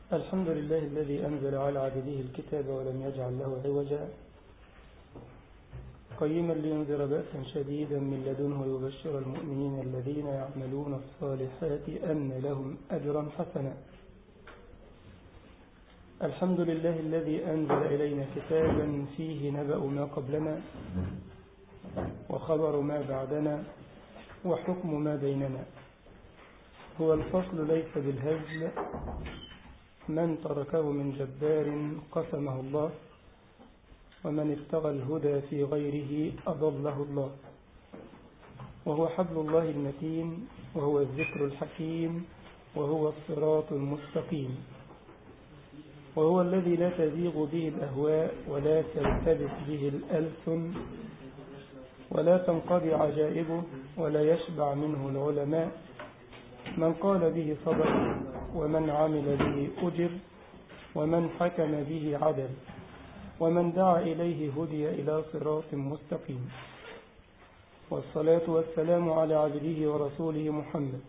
الحمد لله الذي أنزل على عبده الكتاب ولم يجعل له عوجا قيما لينذر بأسا شديدا من لدنه ويبشر المؤمنين الذين يعملون الصالحات أن لهم أجرا حسنا الحمد لله الذي أنزل إلينا كتابا فيه نبأ ما قبلنا وخبر ما بعدنا وحكم ما بيننا هو الفصل ليس بالهزل من تركه من جبار قسمه الله ومن ابتغى الهدى في غيره أضله الله وهو حبل الله المتين وهو الذكر الحكيم وهو الصراط المستقيم وهو الذي لا تزيغ به الأهواء ولا تلتبس به الألسن ولا تنقضي عجائبه ولا يشبع منه العلماء من قال به صدق ومن عمل به أجر ومن حكم به عدل ومن دعا إليه هدي إلى صراط مستقيم والصلاة والسلام على عبده ورسوله محمد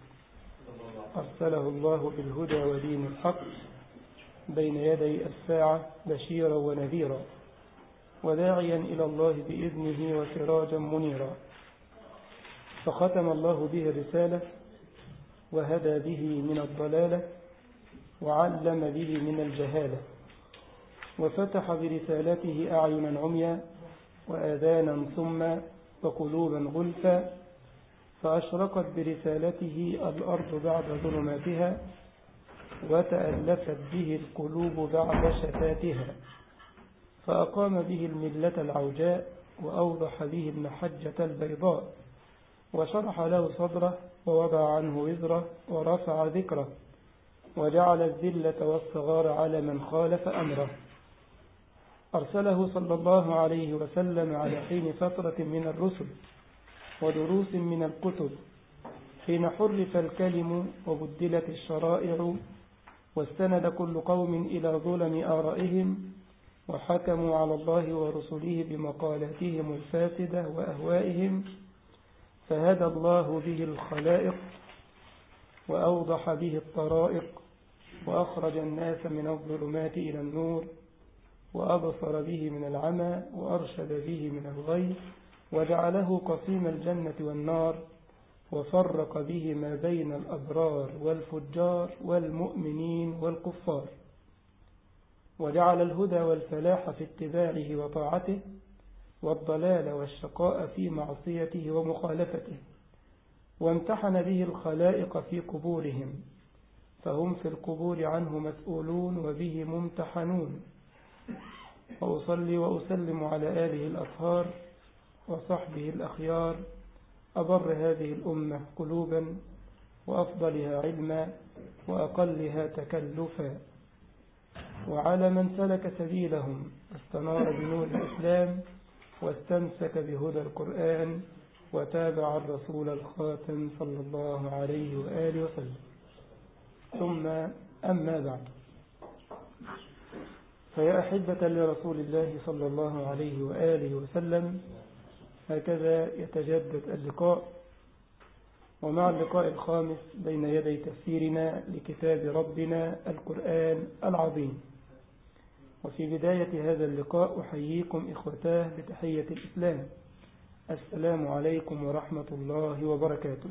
أرسله الله بالهدى ودين الحق بين يدي الساعة بشيرا ونذيرا وداعيا إلى الله بإذنه وسراجا منيرا فختم الله به الرسالة وهدى به من الضلالة وعلم به من الجهالة وفتح برسالته أعينا عميا وآذانا صما وقلوبا غلفا فأشرقت برسالته الأرض بعد ظلماتها وتألفت به القلوب بعد شتاتها فأقام به الملة العوجاء وأوضح به المحجة البيضاء وشرح له صدره ووضع عنه وزره ورفع ذكره وجعل الذلة والصغار على من خالف أمره أرسله صلى الله عليه وسلم على حين فترة من الرسل ودروس من الكتب حين حرف الكلم وبدلت الشرائع واستند كل قوم إلى ظلم آرائهم وحكموا على الله ورسله بمقالاتهم الفاسدة وأهوائهم فهدى الله به الخلائق وأوضح به الطرائق وأخرج الناس من الظلمات إلى النور وأبصر به من العمى وأرشد به من الغي وجعله قسيم الجنة والنار وفرق به ما بين الأبرار والفجار والمؤمنين والكفار وجعل الهدى والفلاح في اتباعه وطاعته والضلال والشقاء في معصيته ومخالفته وامتحن به الخلائق في قبورهم فهم في القبور عنه مسؤولون وبه ممتحنون وأصلي وأسلم على آله الأطهار وصحبه الأخيار أبر هذه الأمة قلوبا وأفضلها علما وأقلها تكلفا وعلى من سلك سبيلهم استنار بنور الإسلام واستمسك بهدى القرآن وتابع الرسول الخاتم صلى الله عليه وآله وسلم ثم أما بعد فيا أحبة لرسول الله صلى الله عليه وآله وسلم هكذا يتجدد اللقاء ومع اللقاء الخامس بين يدي تفسيرنا لكتاب ربنا القرآن العظيم وفي بداية هذا اللقاء أحييكم إخوتاه بتحية الإسلام السلام عليكم ورحمة الله وبركاته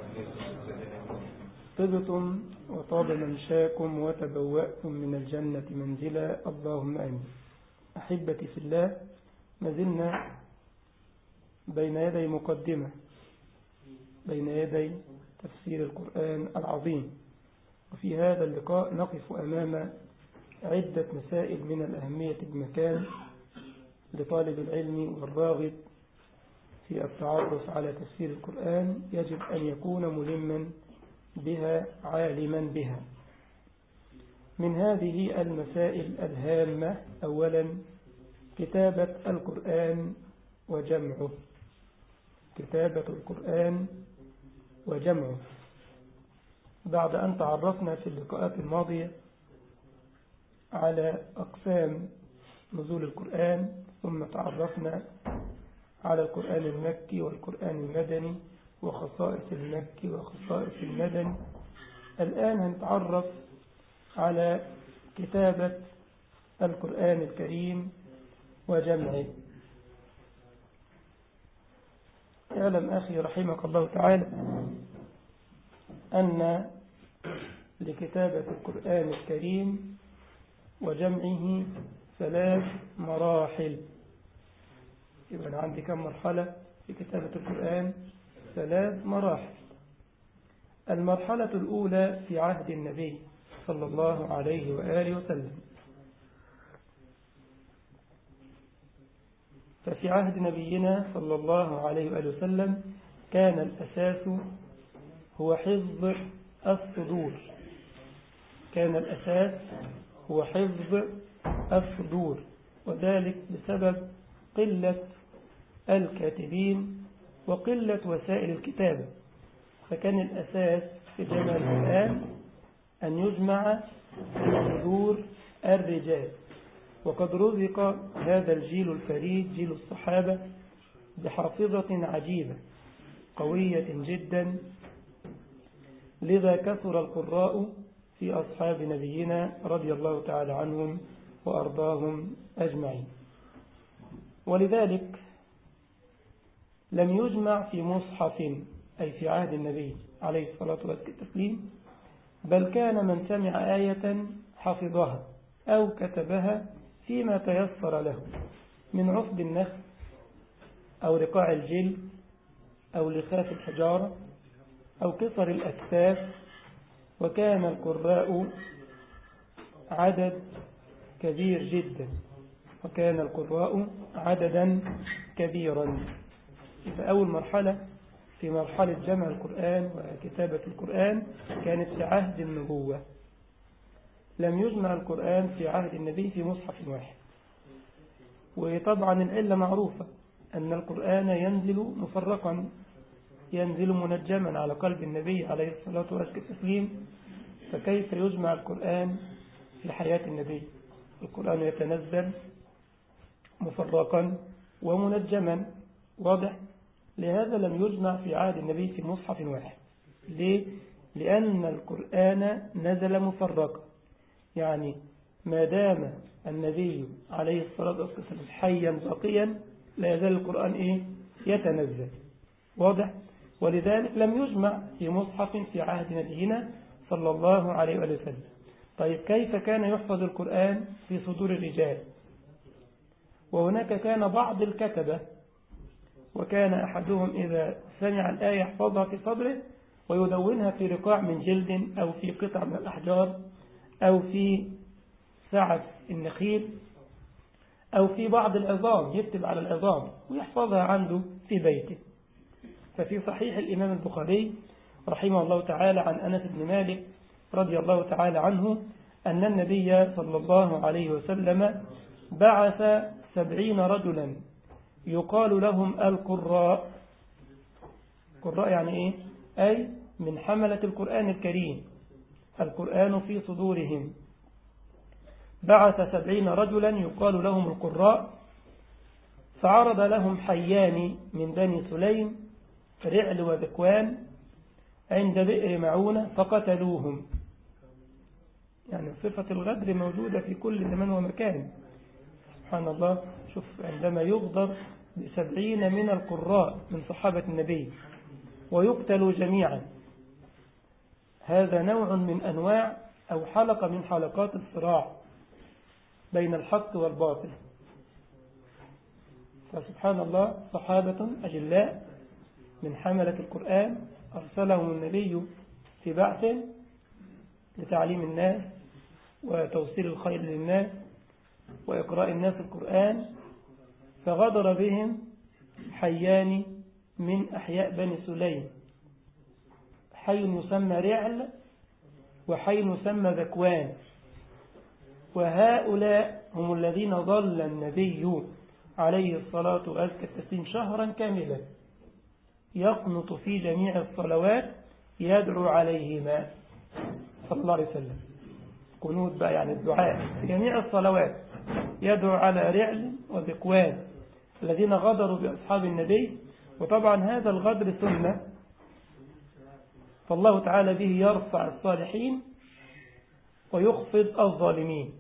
طبتم وطاب منشاكم وتبوأتم من الجنة منزلا اللهم آمين أحبتي في الله مازلنا بين يدي مقدمة بين يدي تفسير القرآن العظيم وفي هذا اللقاء نقف أمام عدة مسائل من الأهمية بمكان لطالب العلم والراغب في التعرف على تفسير القرآن يجب أن يكون ملما بها عالما بها من هذه المسائل الهامة أولا كتابة القرآن وجمعه كتابة القرآن وجمعه بعد أن تعرفنا في اللقاءات الماضية على أقسام نزول القرآن ثم تعرفنا على القرآن المكي والقرآن المدني وخصائص المكي وخصائص المدني الآن هنتعرف على كتابة القرآن الكريم وجمعه اعلم أخي رحمك الله تعالى أن لكتابة القرآن الكريم وجمعه ثلاث مراحل يبقى عندي كم مرحلة في كتابة القرآن ثلاث مراحل المرحلة الأولى في عهد النبي صلى الله عليه وآله وسلم ففي عهد نبينا صلى الله عليه وآله وسلم كان الأساس هو حفظ الصدور كان الأساس هو حفظ الصدور وذلك بسبب قلة الكاتبين وقلة وسائل الكتابة فكان الأساس في جمع القرآن أن يجمع صدور الرجال وقد رزق هذا الجيل الفريد جيل الصحابة بحافظة عجيبة قوية جدا لذا كثر القراء في أصحاب نبينا رضي الله تعالى عنهم وأرضاهم أجمعين ولذلك لم يجمع في مصحف أي في عهد النبي عليه الصلاة والتسليم بل كان من سمع آية حفظها أو كتبها فيما تيسر له من عقد النخل أو رقاع الجلد أو لخاف الحجارة أو قصر الأكتاف وكان القراء عدد كبير جدا وكان القراء عددا كبيرا فأول مرحلة في مرحلة جمع القرآن وكتابة القرآن كانت في عهد النبوة لم يجمع القرآن في عهد النبي في مصحف واحد وطبعا العلة معروفة أن القرآن ينزل مفرقا ينزل منجما على قلب النبي عليه الصلاة والتسليم فكيف يجمع القرآن في حياة النبي القرآن يتنزل مفرقا ومنجما واضح لهذا لم يجمع في عهد النبي في مصحف واحد ليه؟ لأن القرآن نزل مفرقا يعني ما دام النبي عليه الصلاة والسلام حيا باقيا لا يزال القرآن إيه؟ يتنزل واضح ولذلك لم يجمع في مصحف في عهد نبينا صلى الله عليه وسلم طيب كيف كان يحفظ القرآن في صدور الرجال وهناك كان بعض الكتبة وكان أحدهم إذا سمع الآية يحفظها في صدره ويدونها في رقاع من جلد أو في قطع من الأحجار أو في سعف النخيل أو في بعض العظام يكتب على العظام ويحفظها عنده في بيته ففي صحيح الإمام البخاري رحمه الله تعالى عن أنس بن مالك رضي الله تعالى عنه أن النبي صلى الله عليه وسلم بعث سبعين رجلا يقال لهم القراء قراء يعني إيه أي من حملة القرآن الكريم القرآن في صدورهم بعث سبعين رجلا يقال لهم القراء فعرض لهم حيان من بني سليم رعل وذكوان عند بئر معونة فقتلوهم يعني صفة الغدر موجودة في كل زمان ومكان سبحان الله شوف عندما يغدر بسبعين من القراء من صحابة النبي ويقتلوا جميعا هذا نوع من أنواع أو حلقة من حلقات الصراع بين الحق والباطل فسبحان الله صحابة أجلاء من حملة القرآن أرسلهم النبي في بعث لتعليم الناس وتوصيل الخير للناس وإقراء الناس القرآن فغدر بهم حيان من أحياء بني سليم حي يسمى رعل وحي يسمى ذكوان وهؤلاء هم الذين ظل النبي عليه الصلاة والسلام شهرا كاملا يقنط في جميع الصلوات يدعو عليهما صلى الله عليه وسلم قنوت بقى يعني الدعاء في جميع الصلوات يدعو على رعل وذكوان الذين غدروا بأصحاب النبي وطبعا هذا الغدر سنة فالله تعالى به يرفع الصالحين ويخفض الظالمين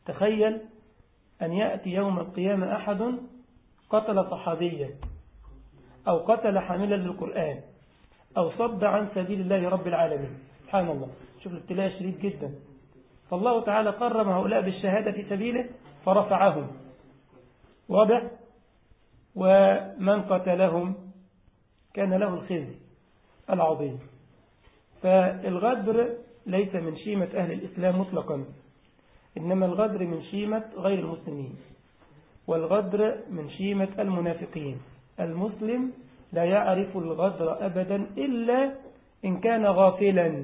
تخيل أن يأتي يوم القيامة أحد قتل صحابيا أو قتل حاملا للقرآن أو صد عن سبيل الله رب العالمين سبحان الله شوف الابتلاء شديد جدا فالله تعالى قرم هؤلاء بالشهادة في سبيله فرفعهم واضح ومن قتلهم كان له الخزي العظيم فالغدر ليس من شيمة أهل الإسلام مطلقا إنما الغدر من شيمة غير المسلمين والغدر من شيمة المنافقين المسلم لا يعرف الغدر أبدا إلا إن كان غافلا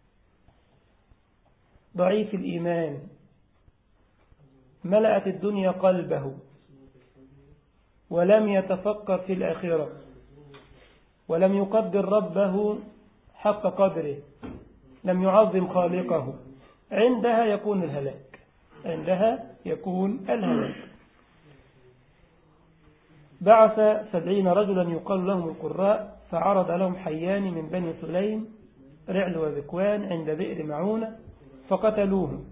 ضعيف الإيمان ملأت الدنيا قلبه ولم يتفكر في الآخرة ولم يقدر ربه حق قدره لم يعظم خالقه عندها يكون الهلاك عندها يكون الهلاك بعث سبعين رجلا يقال لهم القراء فعرض لهم حيان من بني سليم رعل وذكوان عند بئر معونة فقتلوهم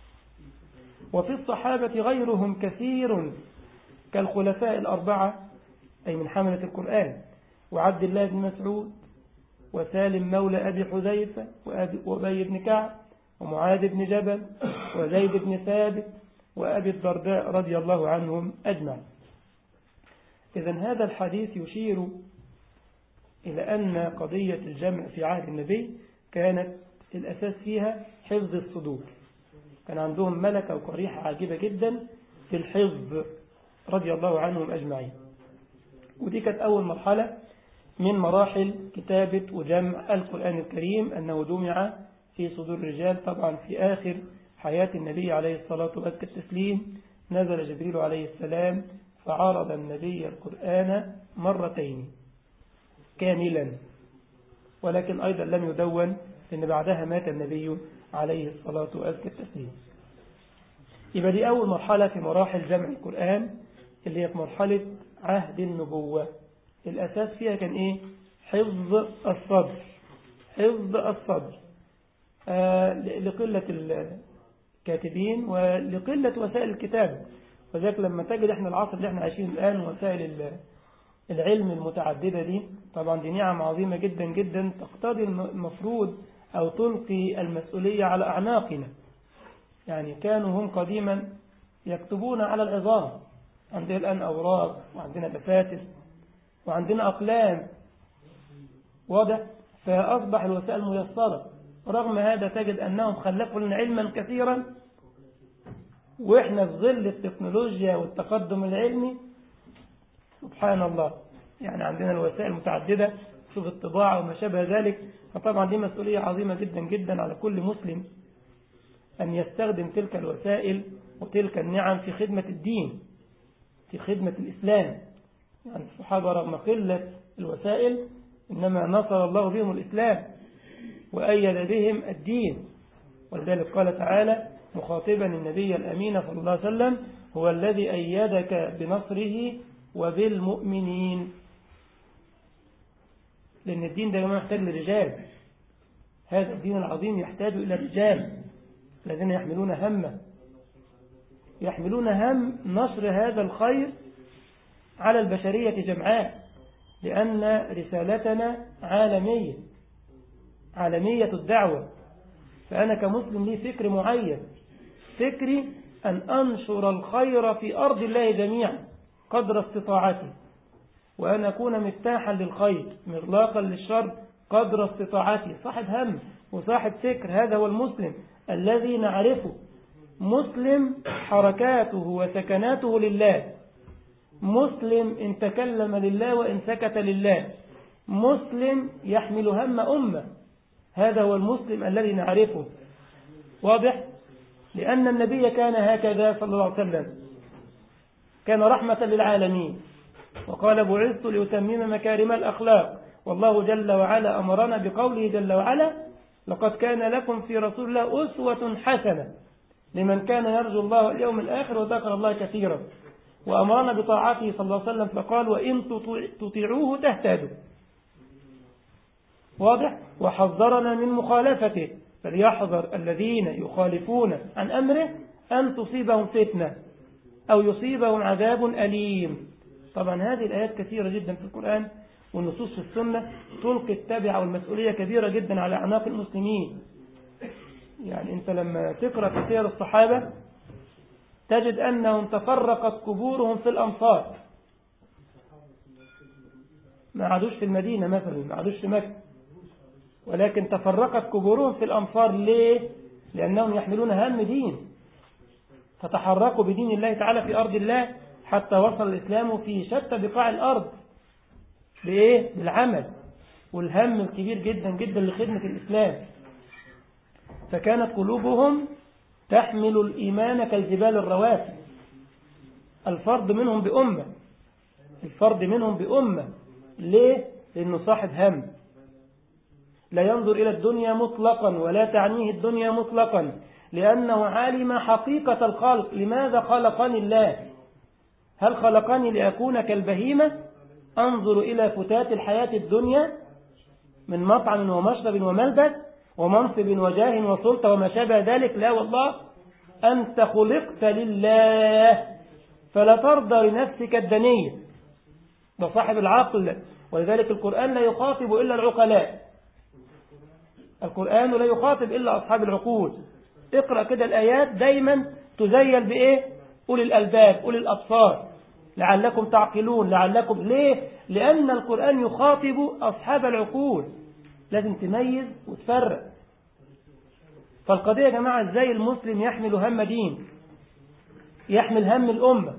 وفي الصحابة غيرهم كثير كالخلفاء الأربعة أي من حملة القرآن وعبد الله بن مسعود وسالم مولى أبي حذيفة وأبي بن كعب ومعاذ بن جبل وزيد بن ثابت وأبي الدرداء رضي الله عنهم أجمع إذا هذا الحديث يشير إلى أن قضية الجمع في عهد النبي كانت الأساس فيها حفظ الصدور كان عندهم ملكة وقريحة عجيبة جدا في الحفظ رضي الله عنهم أجمعين ودي كانت أول مرحلة من مراحل كتابة وجمع القرآن الكريم أنه جمع في صدور الرجال طبعا في آخر حياة النبي عليه الصلاة والتسليم نزل جبريل عليه السلام فعرض النبي القرآن مرتين كاملا ولكن أيضا لم يدون لأن بعدها مات النبي عليه الصلاة والتسليم يبقى دي أول مرحلة في مراحل جمع القرآن اللي هي في مرحلة عهد النبوة الأساس فيها كان إيه حفظ الصدر حفظ الصدر آه لقلة الكاتبين ولقلة وسائل الكتاب وذلك لما تجد احنا العصر اللي احنا عايشين الآن وسائل العلم المتعددة دي طبعا دي نعم عظيمة جدا جدا تقتضي المفروض أو تلقي المسؤولية على أعناقنا يعني كانوا هم قديما يكتبون على العظام عندنا الآن أوراق وعندنا دفاتر وعندنا أقلام واضح فأصبح الوسائل ميسرة رغم هذا تجد أنهم خلفوا لنا علما كثيرا وإحنا في ظل التكنولوجيا والتقدم العلمي سبحان الله يعني عندنا الوسائل متعددة شوف الطباعة وما شابه ذلك فطبعا دي مسؤولية عظيمة جدا جدا على كل مسلم أن يستخدم تلك الوسائل وتلك النعم في خدمة الدين في خدمة الإسلام يعني الصحابة رغم قلة الوسائل إنما نصر الله بهم الإسلام وأيد بهم الدين ولذلك قال تعالى مخاطبا النبي الأمين صلى الله عليه وسلم هو الذي أيدك بنصره وبالمؤمنين لأن الدين ده ما يحتاج لرجال هذا الدين العظيم يحتاج إلى رجال الذين يحملون همه يحملون هم نشر هذا الخير على البشرية جمعاء لأن رسالتنا عالمية عالمية الدعوة فأنا كمسلم لي فكر معين فكري أن أنشر الخير في أرض الله جميعا قدر استطاعتي وأن أكون مفتاحا للخير مغلاقا للشر قدر استطاعتي صاحب هم وصاحب فكر هذا هو المسلم الذي نعرفه مسلم حركاته وسكناته لله مسلم إن تكلم لله وإن سكت لله مسلم يحمل هم أمة هذا هو المسلم الذي نعرفه واضح لأن النبي كان هكذا صلى الله عليه وسلم كان رحمة للعالمين وقال بعثت لأتمم مكارم الأخلاق والله جل وعلا أمرنا بقوله جل وعلا لقد كان لكم في رسول الله أسوة حسنة لمن كان يرجو الله اليوم الآخر وذكر الله كثيرا وأمرنا بطاعته صلى الله عليه وسلم فقال وإن تطيعوه تهتدوا واضح وحذرنا من مخالفته فليحذر الذين يخالفون عن أمره أن تصيبهم فتنة أو يصيبهم عذاب أليم طبعا هذه الآيات كثيرة جدا في القرآن والنصوص في السنة تلقي التبعة والمسؤولية كبيرة جدا على أعناق المسلمين يعني أنت لما تقرأ في سير الصحابة تجد أنهم تفرقت قبورهم في الأمصار ما عادوش في المدينة مثلا ما عادوش في مكة ولكن تفرقت قبورهم في الأمصار ليه؟ لأنهم يحملون هم دين فتحركوا بدين الله تعالى في أرض الله حتى وصل الإسلام في شتى بقاع الأرض بإيه؟ بالعمل والهم الكبير جدا جدا لخدمة الإسلام فكانت قلوبهم تحمل الإيمان كالجبال الرواسي الفرد منهم بأمة الفرد منهم بأمة ليه؟ لأنه صاحب هم لا ينظر إلى الدنيا مطلقا ولا تعنيه الدنيا مطلقا لأنه علم حقيقة الخلق لماذا خلقني الله هل خلقني لأكون كالبهيمة أنظر إلى فتات الحياة الدنيا من مطعم ومشرب وملبس ومنصب وجاه وسلطة وما شابه ذلك لا والله أنت خلقت لله فلا ترضى لنفسك الدنية ده صاحب العقل ولذلك القرآن لا يخاطب إلا العقلاء القرآن لا يخاطب إلا أصحاب العقول اقرأ كده الآيات دايما تزيل بإيه أولي الألباب أولي الأبصار لعلكم تعقلون لعلكم ليه لأن القرآن يخاطب أصحاب العقول لازم تميز وتفرق فالقضية يا جماعة ازاي المسلم يحمل هم دين يحمل هم الأمة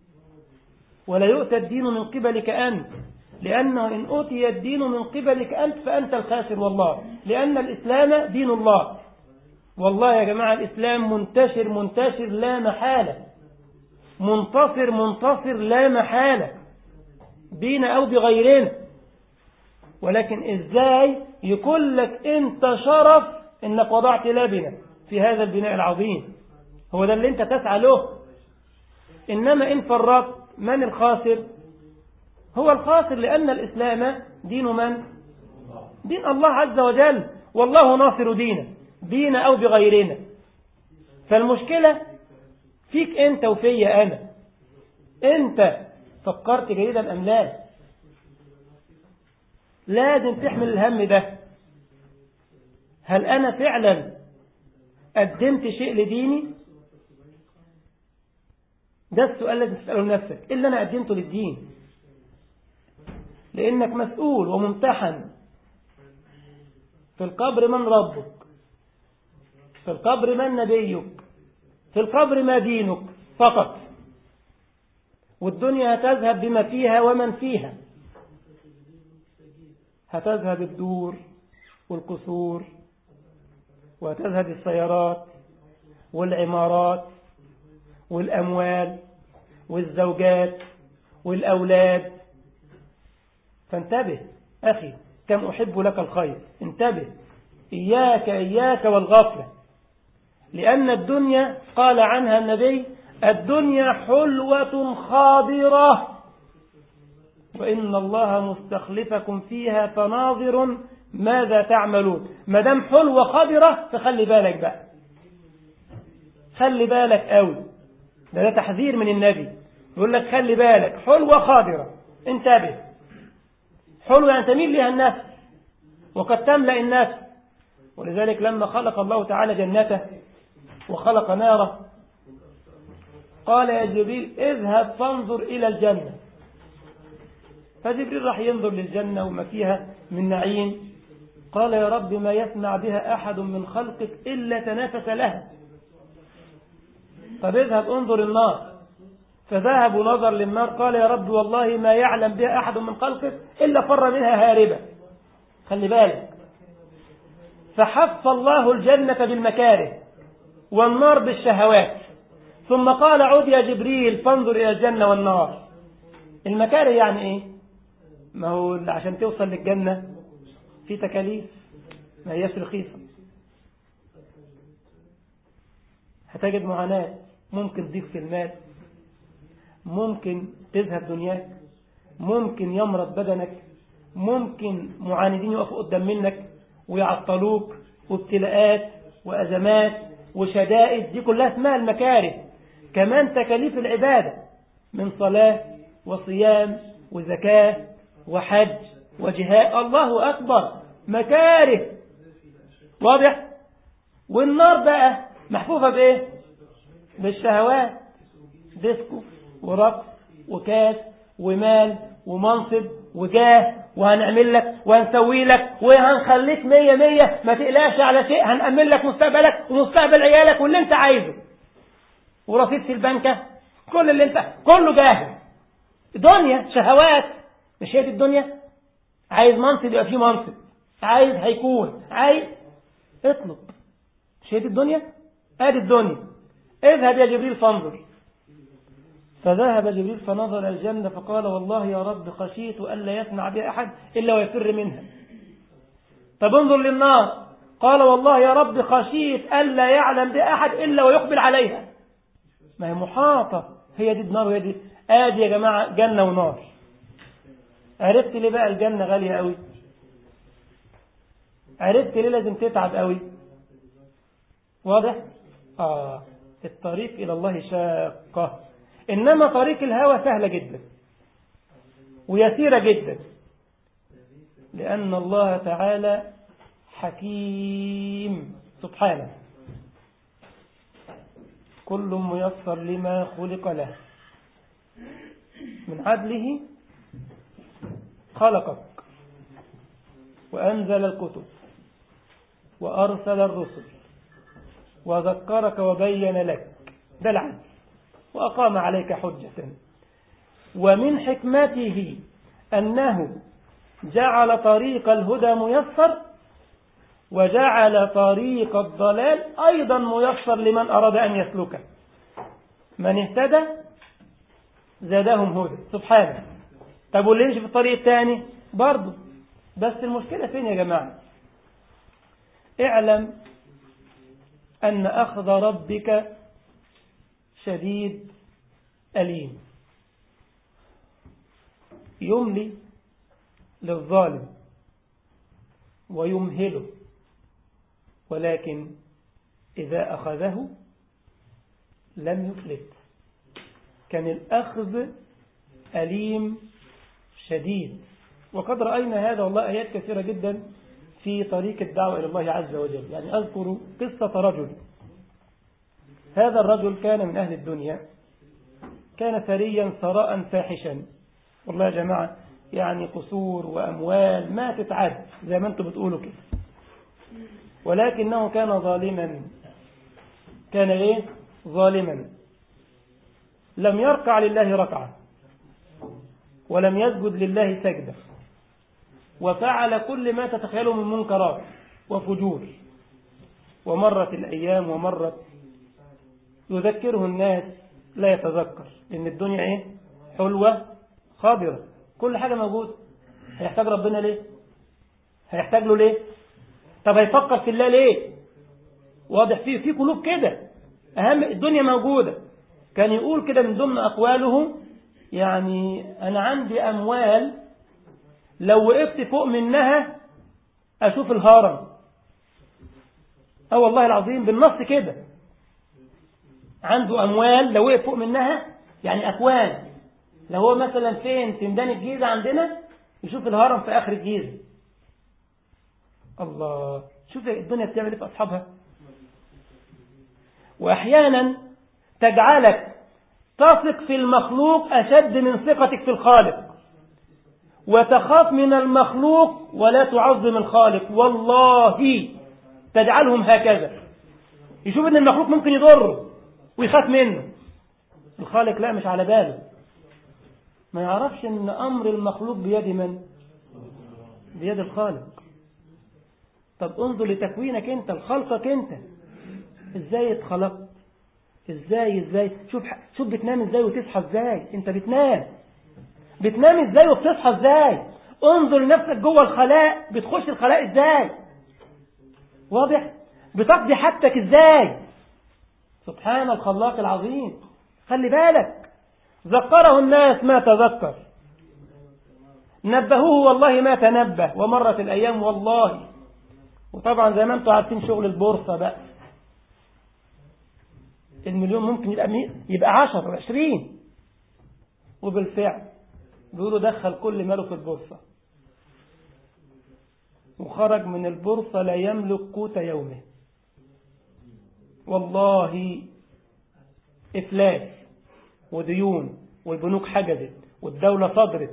ولا يؤتى الدين من قبلك أنت لأنه إن أوتي الدين من قبلك أنت فأنت الخاسر والله لأن الإسلام دين الله والله يا جماعة الإسلام منتشر منتشر لا محالة منتصر منتصر لا محالة بينا أو بغيرنا ولكن إزاي يكون لك أنت شرف إنك وضعت لبنة في هذا البناء العظيم هو ده اللي أنت تسعى له إنما إن فرطت من الخاسر هو الخاسر لأن الإسلام دين من دين الله عز وجل والله ناصر دينه دين أو بغيرنا فالمشكلة فيك أنت وفي أنا أنت فكرت جيدا أم لا لازم تحمل الهم ده هل أنا فعلا قدمت شيء لديني ده السؤال لازم تسأله لنفسك إيه اللي أنا قدمته للدين لأنك مسؤول وممتحن في القبر من ربك في القبر من نبيك في القبر ما دينك فقط والدنيا هتذهب بما فيها ومن فيها هتذهب الدور والقصور وهتذهب السيارات والعمارات والأموال والزوجات والأولاد فانتبه أخي كم أحب لك الخير انتبه إياك إياك والغفلة لأن الدنيا قال عنها النبي الدنيا حلوة خاضرة وإن الله مستخلفكم فيها فناظر ماذا تعملون ما دام حلوة خضرة فخلي بالك بقى خلي بالك قوي ده, ده تحذير من النبي يقول لك خلي بالك حلوة خاضرة انتبه حلوة يعني تميل لها النفس وقد تملأ النفس ولذلك لما خلق الله تعالى جنته وخلق ناره قال يا جبريل اذهب فانظر إلى الجنة فجبريل راح ينظر للجنة وما فيها من نعيم قال يا رب ما يسمع بها أحد من خلقك إلا تنافس لها طب اذهب انظر النار فذهب ونظر للنار قال يا رب والله ما يعلم بها أحد من خلقك إلا فر منها هاربا خلي بالك فحف الله الجنة بالمكاره والنار بالشهوات ثم قال عود يا جبريل فانظر إلى الجنة والنار المكاره يعني إيه ما هو عشان توصل للجنة في تكاليف ما هيش رخيصة هتجد معاناة ممكن ضيق في المال ممكن تذهب دنياك ممكن يمرض بدنك ممكن معاندين يقفوا قدام منك ويعطلوك وابتلاءات وأزمات وشدائد دي كلها اسمها المكاره كمان تكاليف العبادة من صلاة وصيام وزكاة وحج وجهاد الله أكبر مكاره واضح والنار بقى محفوفة بإيه بالشهوات ديسكو ورقص وكاس ومال ومنصب وجاه وهنعمل لك وهنسوي لك وهنخليك مية مية ما تقلقش على شيء هنأمن لك مستقبلك ومستقبل عيالك واللي انت عايزه ورصيد في البنكة كل اللي انت كله جاهز دنيا شهوات مش هي دي الدنيا عايز منصب يبقى فيه منصب عايز هيكون عايز اطلب مش هي دي الدنيا ادي الدنيا اذهب يا جبريل فانظر فذهب جبريل فنظر إلى الجنة فقال والله يا رب خشيت ألا يسمع بها أحد إلا ويفر منها طب انظر للنار قال والله يا رب خشيت ألا يعلم بها أحد إلا ويقبل عليها ما هي محاطة هي دي النار وهي دي آدي يا جماعة جنة ونار عرفت ليه بقى الجنة غالية قوي عرفت ليه لازم تتعب قوي واضح آه الطريق إلى الله شاقة إنما طريق الهوى سهلة جدا ويسيرة جدا لأن الله تعالى حكيم سبحانه كل ميسر لما خلق له من عدله خلقك وأنزل الكتب وأرسل الرسل وذكرك وبين لك ده العدل وأقام عليك حجة ومن حكمته أنه جعل طريق الهدى ميسر وجعل طريق الضلال أيضا ميسر لمن أراد أن يسلكه من اهتدى زادهم هدى سبحانه طب واللي يمشي في الطريق الثاني برضه بس المشكلة فين يا جماعة اعلم أن أخذ ربك شديد أليم يملي للظالم ويمهله ولكن إذا أخذه لم يفلت كان الأخذ أليم شديد وقد رأينا هذا والله آيات كثيرة جدا في طريق الدعوة إلى الله عز وجل يعني أذكر قصة رجل هذا الرجل كان من أهل الدنيا كان ثريا ثراء فاحشا والله يا جماعة يعني قصور وأموال ما تتعد زي ما أنتم بتقولوا كده ولكنه كان ظالما كان إيه ظالما لم يركع لله ركعة ولم يسجد لله سجدة وفعل كل ما تتخيله من منكرات وفجور ومرت الأيام ومرت يذكره الناس لا يتذكر لأن الدنيا إيه حلوة خاضرة كل حاجة موجودة هيحتاج ربنا ليه هيحتاج له ليه طب هيفكر في الله ليه واضح فيه في قلوب كده أهم الدنيا موجودة كان يقول كده من ضمن أقواله يعني أنا عندي أموال لو وقفت فوق منها أشوف الهرم أه والله العظيم بالنص كده عنده أموال لو وقف فوق منها يعني أكوان لو هو مثلا فين في ميدان الجيزة عندنا يشوف الهرم في آخر الجيزة الله شوف الدنيا بتعمل ايه في أصحابها وأحيانا تجعلك تثق في المخلوق أشد من ثقتك في الخالق وتخاف من المخلوق ولا تعظم الخالق والله تجعلهم هكذا يشوف ان المخلوق ممكن يضره ويخاف منه الخالق لا مش على باله ما يعرفش ان امر المخلوق بيد من بيد الخالق طب انظر لتكوينك انت لخلقك انت ازاي اتخلقت ازاي ازاي شوف شوف بتنام ازاي وتصحى ازاي انت بتنام بتنام ازاي وبتصحى ازاي انظر لنفسك جوه الخلاء بتخش الخلاء ازاي واضح بتقضي حاجتك ازاي سبحان الخلاق العظيم خلي بالك ذكره الناس ما تذكر نبهوه والله ما تنبه ومرت الأيام والله وطبعا زي ما انتم عارفين شغل البورصة بقى المليون ممكن يبقى مي... يبقى 10 20 وبالفعل بيقولوا دخل كل ماله في البورصة وخرج من البورصة لا يملك قوت يومه والله إفلاس وديون والبنوك حجزت والدولة صدرت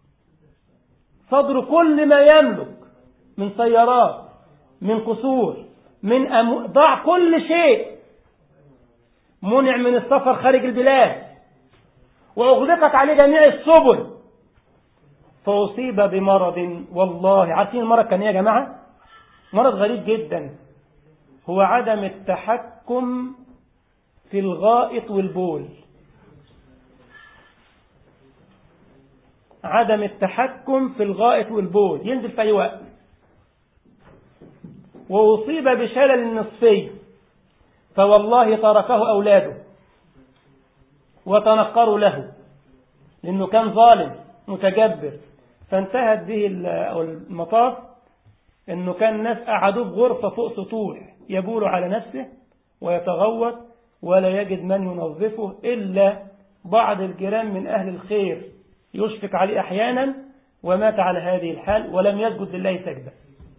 صدر كل ما يملك من سيارات من قصور من أمو... ضاع كل شيء منع من السفر خارج البلاد وأغلقت عليه جميع السبل فأصيب بمرض والله عارفين المرض كان ايه يا جماعة مرض غريب جدا هو عدم التحكم في الغائط والبول عدم التحكم في الغائط والبول ينزل في أي وقت وأصيب بشلل نصفي فوالله تركه أولاده وتنقروا له لأنه كان ظالم متجبر فانتهت به المطاف أنه كان الناس قعدوه بغرفة فوق سطوح يبول على نفسه ويتغوط ولا يجد من ينظفه إلا بعض الجيران من أهل الخير يشفق عليه أحيانا ومات على هذه الحال ولم يسجد لله سجدة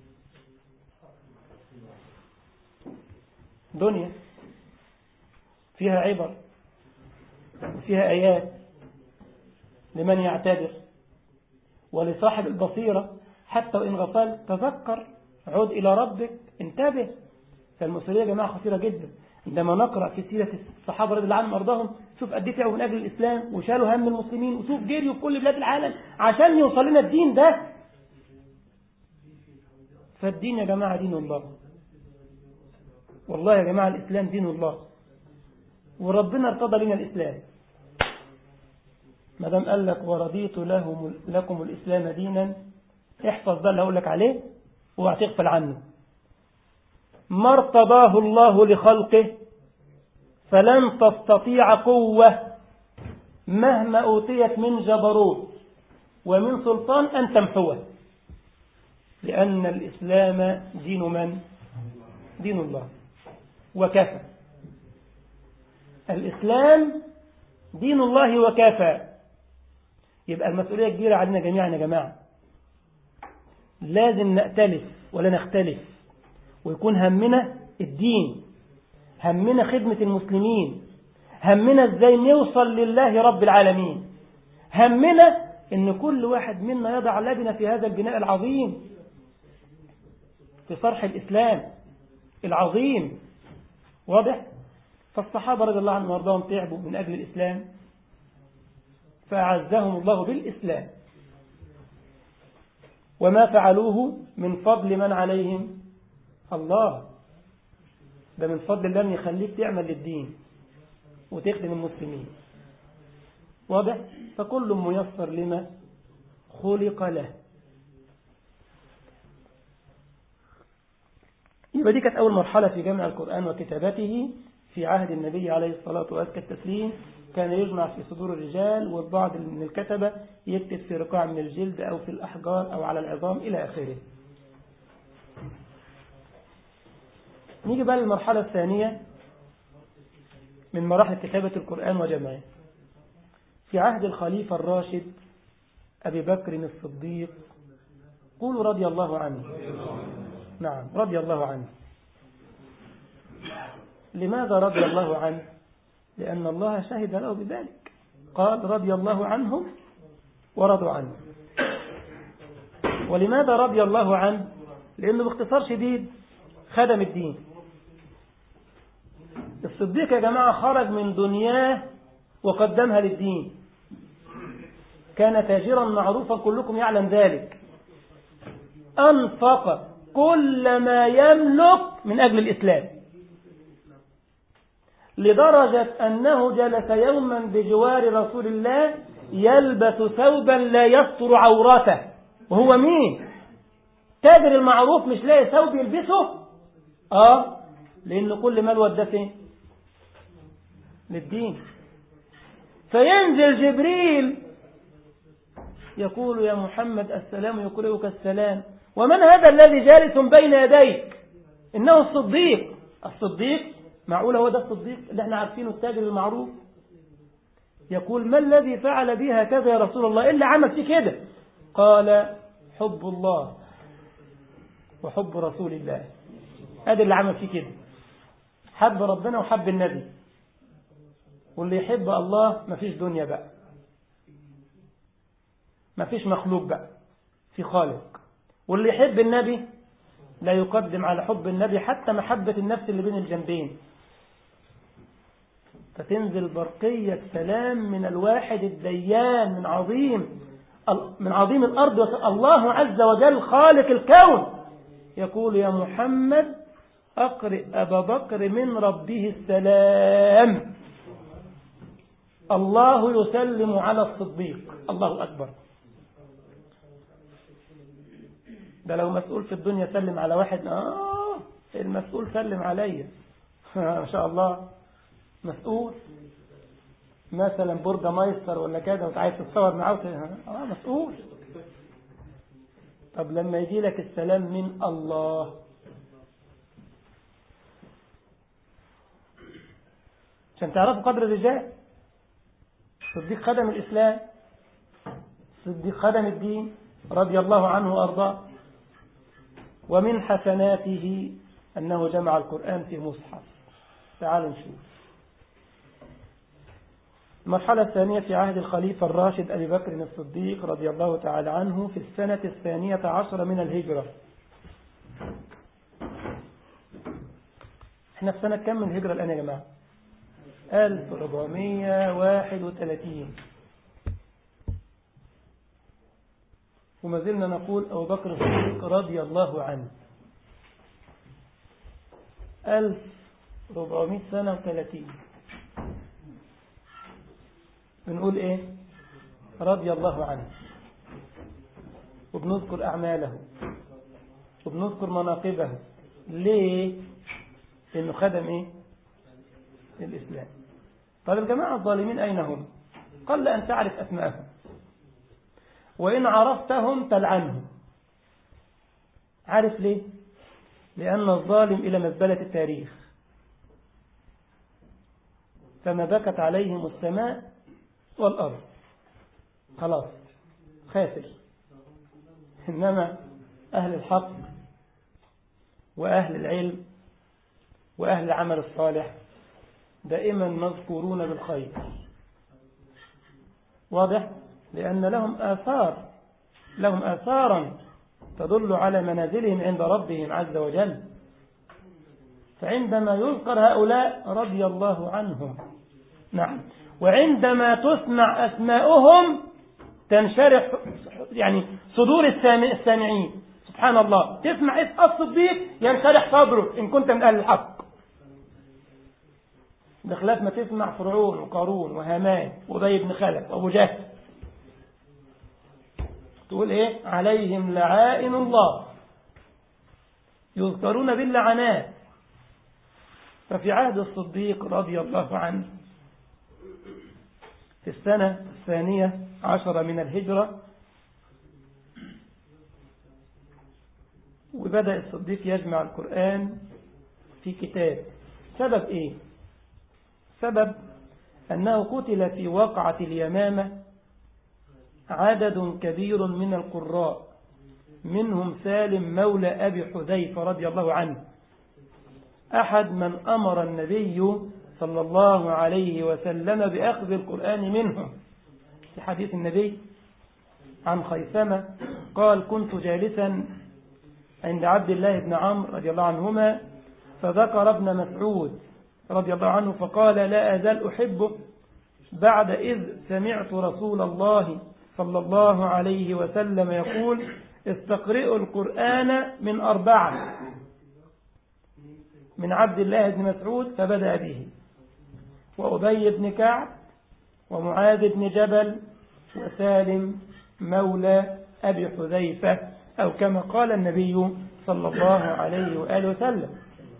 دنيا فيها عبر وفيها آيات لمن يعتبر ولصاحب البصيرة حتى وإن غفلت تذكر عد إلى ربك انتبه فالمسؤولية يا جماعة خطيرة جدا عندما نقرأ في سيرة الصحابة رضي الله عنهم وارضاهم شوف قد ايه تعبوا من أجل الإسلام وشالوا هم المسلمين وشوف جريوا في كل بلاد العالم عشان يوصل لنا الدين ده فالدين يا جماعة دين الله والله يا جماعة الإسلام دين الله وربنا ارتضى لنا الإسلام ما دام قال لك ورضيت لهم لكم الإسلام دينا احفظ ده اللي هقول لك عليه وهتغفل عنه ما ارتضاه الله لخلقه فلن تستطيع قوة مهما أوتيت من جبروت ومن سلطان أن تمحوه لأن الإسلام دين من؟ دين الله وكفى الإسلام دين الله وكفى يبقى المسؤولية كبيرة علينا جميعا يا جماعة لازم نأتلف ولا نختلف ويكون همنا الدين همنا خدمة المسلمين همنا ازاي نوصل لله رب العالمين همنا ان كل واحد منا يضع لبنة في هذا البناء العظيم في صرح الإسلام العظيم واضح فالصحابة رضي الله عنهم وارضاهم تعبوا من أجل الإسلام فأعزهم الله بالإسلام وما فعلوه من فضل من عليهم الله ده من فضل الله ان يخليك تعمل للدين وتخدم المسلمين واضح فكل ميسر لما خلق له يبقى دي كانت أول مرحلة في جمع القرآن وكتابته في عهد النبي عليه الصلاة وأزكى التسليم كان يجمع في صدور الرجال والبعض من الكتبة يكتب في رقاع من الجلد أو في الأحجار أو على العظام إلى آخره نيجي بقى للمرحلة الثانية من مراحل كتابة القرآن وجمعه في عهد الخليفة الراشد أبي بكر الصديق قولوا رضي الله عنه نعم رضي الله عنه لماذا رضي الله عنه لأن الله شهد له بذلك قال رضي الله عنهم ورضوا عنه ولماذا رضي الله عنه لأنه باختصار شديد خدم الدين الصديق يا جماعة خرج من دنياه وقدمها للدين كان تاجرا معروفا كلكم يعلم ذلك أنفق كل ما يملك من أجل الإسلام لدرجة أنه جلس يوما بجوار رسول الله يلبس ثوبا لا يستر عورته وهو مين تاجر المعروف مش لاقي ثوب يلبسه اه لأن كل مال ودى فين للدين فينزل جبريل يقول يا محمد السلام يقرئك السلام ومن هذا الذي جالس بين يديك إنه الصديق الصديق معقولة هو ده الصديق اللي احنا عارفينه التاجر المعروف يقول ما الذي فعل بي هكذا يا رسول الله إيه اللي عمل فيه كده قال حب الله وحب رسول الله هذا اللي عمل فيه كده حب ربنا وحب النبي واللي يحب الله مفيش دنيا بقى مفيش مخلوق بقى في خالق واللي يحب النبي لا يقدم على حب النبي حتى محبة النفس اللي بين الجنبين فتنزل برقية سلام من الواحد الديان من عظيم من عظيم الأرض الله عز وجل خالق الكون يقول يا محمد أقرئ أبا بكر من ربه السلام الله يسلم على الصديق الله أكبر ده لو مسؤول في الدنيا سلم على واحد آه المسؤول سلم عليا ما شاء الله مسؤول مثلا بردة مايستر ولا كده وانت عايز تتصور معاه اه مسؤول طب لما يجي لك السلام من الله عشان تعرفوا قدر الرجال صديق خدم الإسلام صديق خدم الدين رضي الله عنه وأرضاه ومن حسناته أنه جمع القرآن في مصحف تعالوا نشوف المرحلة الثانية في عهد الخليفة الراشد أبي بكر الصديق رضي الله تعالى عنه في السنة الثانية عشر من الهجرة احنا في سنة كم من الهجرة الآن يا جماعة 1431 وما زلنا نقول أبو بكر الصديق رضي الله عنه 1400 سنة و30 بنقول ايه رضي الله عنه وبنذكر أعماله وبنذكر مناقبه ليه لأنه خدم ايه الإسلام طيب الجماعة الظالمين أين هم قل أن تعرف أسماءهم وإن عرفتهم تلعنهم عارف ليه لأن الظالم إلى مزبلة التاريخ فما بكت عليهم السماء والأرض خلاص خاسر إنما أهل الحق وأهل العلم وأهل العمل الصالح دائما مذكورون بالخير واضح لأن لهم آثار لهم آثارا تدل على منازلهم عند ربهم عز وجل فعندما يذكر هؤلاء رضي الله عنهم نعم وعندما تسمع أسماؤهم تنشرح يعني صدور السامعين سبحان الله تسمع اسم الصديق ينشرح صدرك إن كنت من أهل الحق بخلاف ما تسمع فرعون وقارون وهامان وبي بن خلف وابو جهل تقول ايه عليهم لعائن الله يذكرون باللعنات ففي عهد الصديق رضي الله عنه في السنة الثانية عشر من الهجرة وبدأ الصديق يجمع القرآن في كتاب سبب ايه سبب أنه قتل في وقعة اليمامة عدد كبير من القراء منهم سالم مولى أبي حذيفة رضي الله عنه أحد من أمر النبي صلى الله عليه وسلم بأخذ القرآن منهم في حديث النبي عن خيثمة قال كنت جالسا عند عبد الله بن عمرو رضي الله عنهما فذكر ابن مسعود رضي الله عنه فقال لا أزال أحبه بعد إذ سمعت رسول الله صلى الله عليه وسلم يقول استقرئوا القرآن من أربعة من عبد الله بن مسعود فبدأ به وأبي بن كعب ومعاذ بن جبل وسالم مولى أبي حذيفة أو كما قال النبي صلى الله عليه وآله وسلم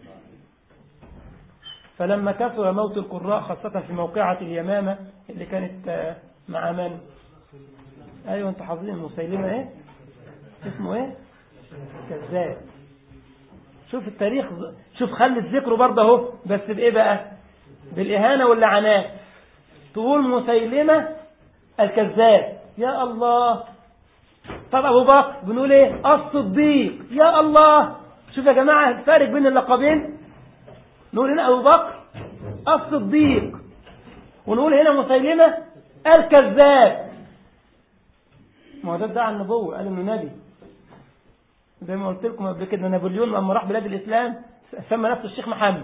فلما كثر موت القراء خاصة في موقعة اليمامة اللي كانت مع من أيوة أنت حافظين مسيلمة إيه اسمه إيه كذاب شوف التاريخ شوف خلت ذكره برضه اهو بس بايه بقى بالاهانه واللعنات تقول مسيلمه الكذاب يا الله طب ابو بكر بنقول ايه الصديق يا الله شوف يا جماعه الفارق بين اللقبين نقول هنا ابو بكر الصديق ونقول هنا مسيلمه الكذاب ما هو ده ادعى النبوه قال انه نبي زي ما قلت لكم قبل كده نابليون لما راح بلاد الاسلام سمى نفسه الشيخ محمد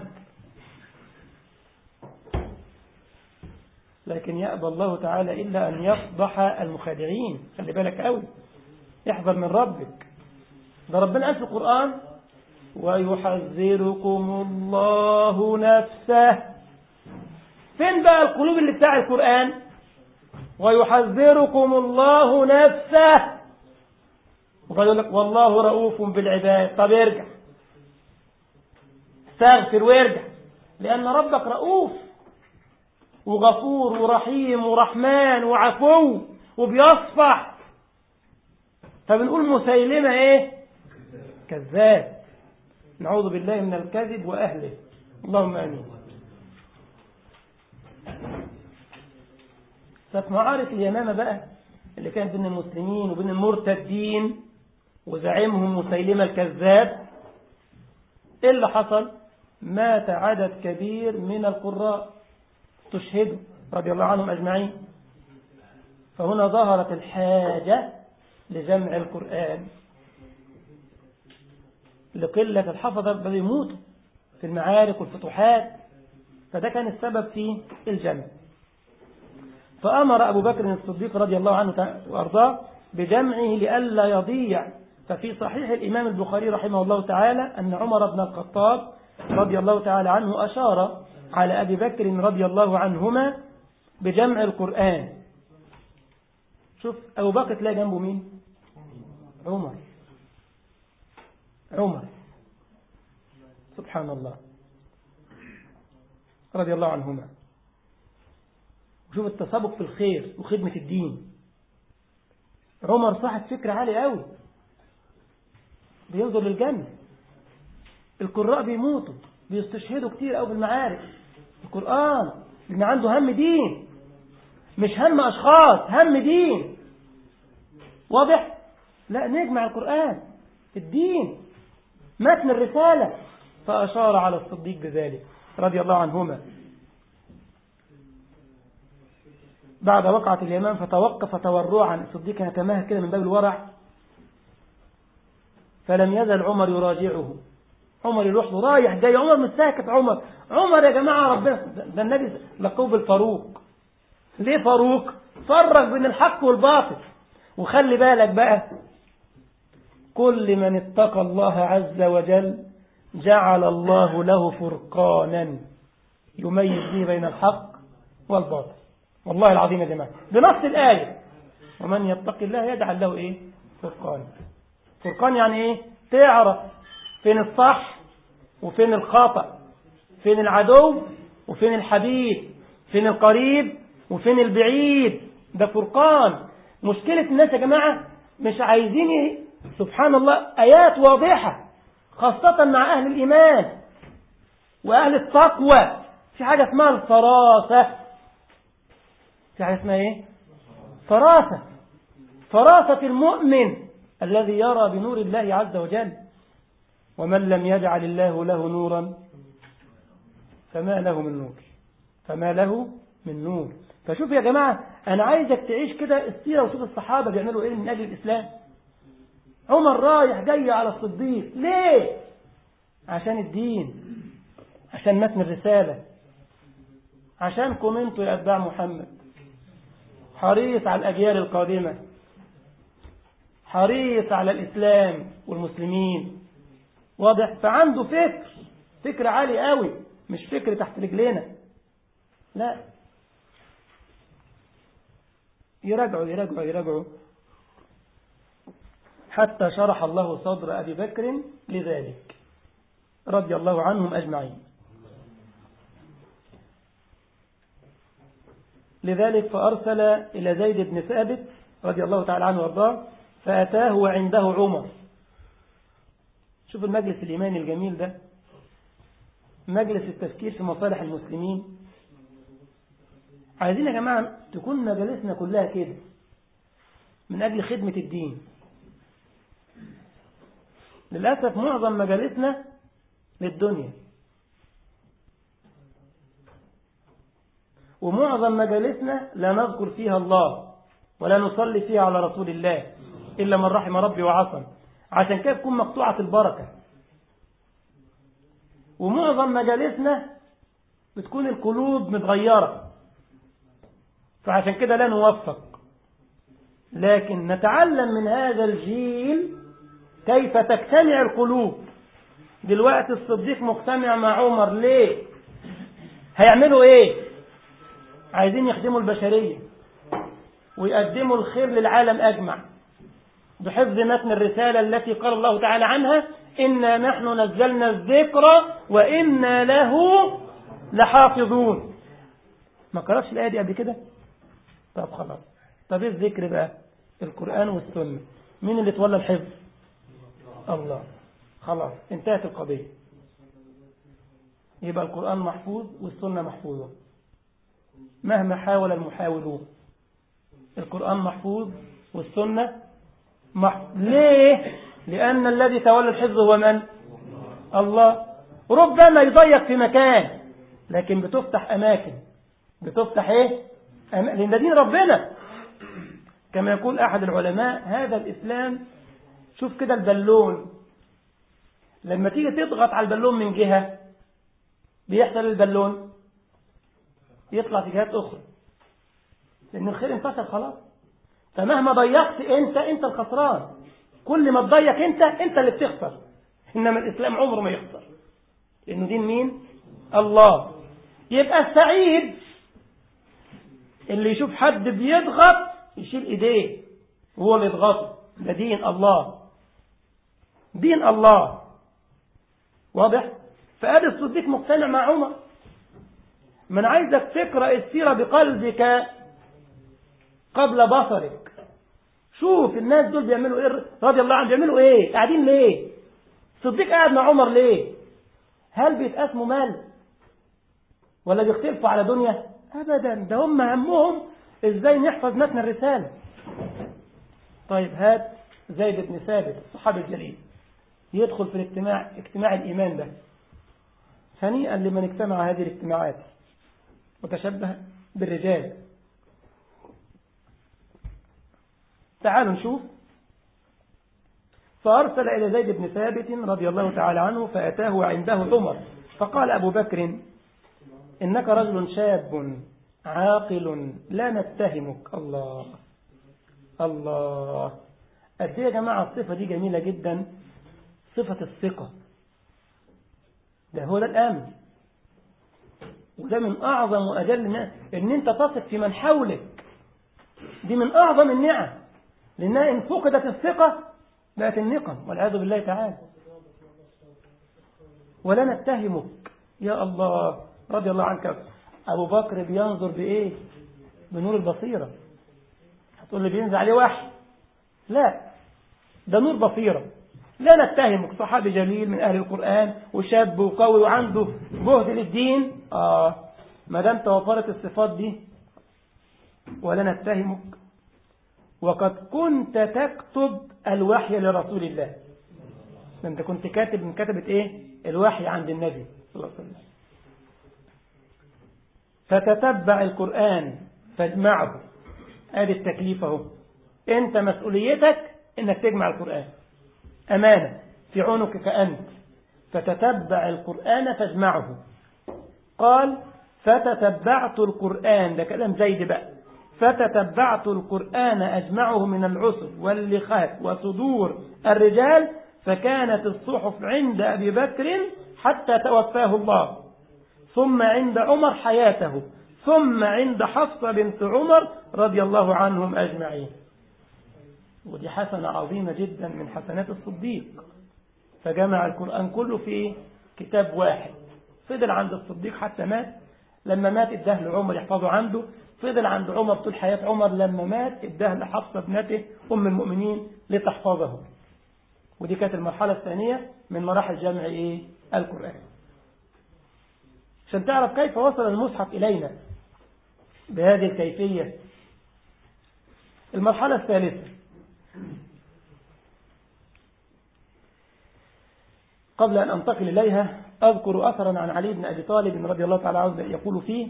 لكن يأبى الله تعالى إلا أن يفضح المخادعين خلي بالك قوي احذر من ربك ده ربنا قال في القرآن ويحذركم الله نفسه فين بقى القلوب اللي بتاع القرآن ويحذركم الله نفسه وقال لك والله رؤوف بالعباد طب ارجع استغفر وارجع لأن ربك رؤوف وغفور ورحيم ورحمن وعفو وبيصفح فبنقول مسيلمة ايه كذاب نعوذ بالله من الكذب وأهله اللهم آمين ففي معارك اليمامة بقى اللي كانت بين المسلمين وبين المرتدين وزعيمهم مسيلمة الكذاب ايه اللي حصل مات عدد كبير من القراء استشهدوا رضي الله عنهم أجمعين فهنا ظهرت الحاجة لجمع القرآن لقلة الحفظة بل يموتوا في المعارك والفتوحات فده كان السبب في الجمع فأمر أبو بكر الصديق رضي الله عنه وأرضاه بجمعه لئلا يضيع ففي صحيح الإمام البخاري رحمه الله تعالى أن عمر بن الخطاب رضي الله تعالى عنه أشار على أبي بكر رضي الله عنهما بجمع القرآن شوف أبو بكر تلاقي جنبه مين عمر عمر سبحان الله رضي الله عنهما شوف التسابق في الخير وخدمة الدين عمر صاحب فكرة عالية قوي بينظر للجنة القراء بيموتوا بيستشهدوا كتير قوي في المعارك القرآن لأن عنده هم دين مش هم أشخاص هم دين واضح لا نجمع القرآن الدين متن الرسالة فأشار على الصديق بذلك رضي الله عنهما بعد وقعة اليمام فتوقف تورعا الصديق يتماهى كده من باب الورع فلم يزل عمر يراجعه عمر يروح له رايح جاي عمر مش ساكت عمر عمر يا جماعة ربنا ده النبي لقوه بالفاروق ليه فاروق فرق بين الحق والباطل وخلي بالك بقى كل من اتقى الله عز وجل جعل الله له فرقانا يميز به بين الحق والباطل والله العظيم يا جماعة بنص الآية ومن يتق الله يجعل له إيه فرقان فرقان يعني إيه تعرف فين الصح وفين الخطأ فين العدو وفين الحبيب فين القريب وفين البعيد ده فرقان مشكلة الناس يا جماعة مش عايزين سبحان الله آيات واضحة خاصة مع أهل الإيمان وأهل التقوى في حاجة اسمها الفراسة في حاجة اسمها إيه فراسة فراسة المؤمن الذي يرى بنور الله عز وجل ومن لم يجعل الله له نورا فما له من نور فما له من نور فشوف يا جماعة أنا عايزك تعيش كده السيرة وشوف الصحابة بيعملوا إيه من أجل الإسلام عمر رايح جاي على الصديق ليه عشان الدين عشان متن الرسالة عشانكم انتوا يا أتباع محمد حريص على الأجيال القادمة حريص على الإسلام والمسلمين واضح فعنده فكر فكر عالي قوي مش فكر تحت رجلينا لا يراجعوا يراجعوا يراجعوا حتى شرح الله صدر أبي بكر لذلك رضي الله عنهم أجمعين لذلك فأرسل إلى زيد بن ثابت رضي الله تعالى عنه وارضاه فأتاه وعنده عمر شوف المجلس الإيماني الجميل ده مجلس التفكير في مصالح المسلمين عايزين يا جماعة تكون مجالسنا كلها كده من أجل خدمة الدين للأسف معظم مجالسنا للدنيا ومعظم مجالسنا لا نذكر فيها الله ولا نصلي فيها على رسول الله إلا من رحم ربي وعصم عشان كده تكون مقطوعة البركة ومعظم مجالسنا بتكون القلوب متغيرة فعشان كده لا نوفق لكن نتعلم من هذا الجيل كيف تجتمع القلوب دلوقتي الصديق مجتمع مع عمر ليه هيعملوا ايه عايزين يخدموا البشرية ويقدموا الخير للعالم أجمع بحفظ متن الرسالة التي قال الله تعالى عنها إنا نحن نزلنا الذكر وإنا له لحافظون ما قرأتش الآية دي قبل كده طب خلاص طب ايه الذكر بقى القرآن والسنة مين اللي تولى الحفظ الله خلاص انتهت القضية يبقى القرآن محفوظ والسنة محفوظة مهما حاول المحاولون القرآن محفوظ والسنة محفوظ ليه لأن الذي تولى الحفظ هو من الله ربما يضيق في مكان لكن بتفتح أماكن بتفتح إيه أم... لأن دين ربنا كما يقول أحد العلماء هذا الإسلام شوف كده البالون لما تيجي تضغط على البالون من جهة بيحصل البالون يطلع في جهات أخرى لأن الخير انتشر خلاص فمهما ضيقت أنت أنت الخسران كل ما تضيق أنت أنت اللي بتخسر إنما الإسلام عمره ما يخسر لأنه دين مين الله يبقى السعيد اللي يشوف حد بيضغط يشيل ايديه هو اللي يضغطه ده دين الله دين الله واضح فادي الصديق مقتنع مع عمر من عايزك تقرا السيره بقلبك قبل بصرك شوف الناس دول بيعملوا ايه رضي الله عنهم بيعملوا ايه قاعدين ليه الصديق قاعد مع عمر ليه هل بيتقاسموا مال ولا بيختلفوا على دنيا ابدا ده هم همهم ازاي نحفظ متن الرسالة طيب هات زيد بن ثابت الصحابي الجليل يدخل في الاجتماع اجتماع الإيمان ده هنيئا لمن اجتمع هذه الاجتماعات وتشبه بالرجال تعالوا نشوف فأرسل إلى زيد بن ثابت رضي الله تعالى عنه فأتاه عنده عمر فقال أبو بكر إنك رجل شاب عاقل لا نتهمك الله الله قد يا جماعة الصفة دي جميلة جدا صفة الثقة ده هو ده الأمن وده من أعظم وأجل الناس إن أنت تثق في من حولك دي من أعظم النعم لأنها إن فقدت الثقة بقت النقم والعياذ بالله تعالى ولا نتهمك يا الله رضي الله عنك أبو بكر بينظر بإيه بنور البصيرة هتقول لي بينزل عليه وحي لا ده نور بصيرة لا نتهمك صحابي جليل من أهل القرآن وشاب وقوي وعنده جهد للدين آه ما دام توفرت الصفات دي ولا نتهمك وقد كنت تكتب الوحي لرسول الله انت كنت كاتب من كتبة ايه الوحي عند النبي صلى الله عليه وسلم فتتبع القرآن فاجمعه ادي التكليف اهو انت مسؤوليتك انك تجمع القرآن امانة في عنقك انت فتتبع القرآن فاجمعه قال فتتبعت القرآن ده كلام زيد بقى فتتبعت القرآن أجمعه من العسر واللخات وصدور الرجال فكانت الصحف عند أبي بكر حتى توفاه الله ثم عند عمر حياته ثم عند حفصة بنت عمر رضي الله عنهم أجمعين ودي حسنة عظيمة جدا من حسنات الصديق فجمع القرآن كله في كتاب واحد فضل عند الصديق حتى مات لما مات اداه لعمر يحفظه عنده فضل عند عمر طول حياة عمر لما مات اداه لحفصة ابنته أم المؤمنين لتحفظه ودي كانت المرحلة الثانية من مراحل جمع إيه؟ القرآن عشان تعرف كيف وصل المصحف إلينا بهذه الكيفية المرحلة الثالثة قبل أن أنتقل إليها أذكر أثرا عن علي بن أبي طالب رضي الله تعالى عنه يقول فيه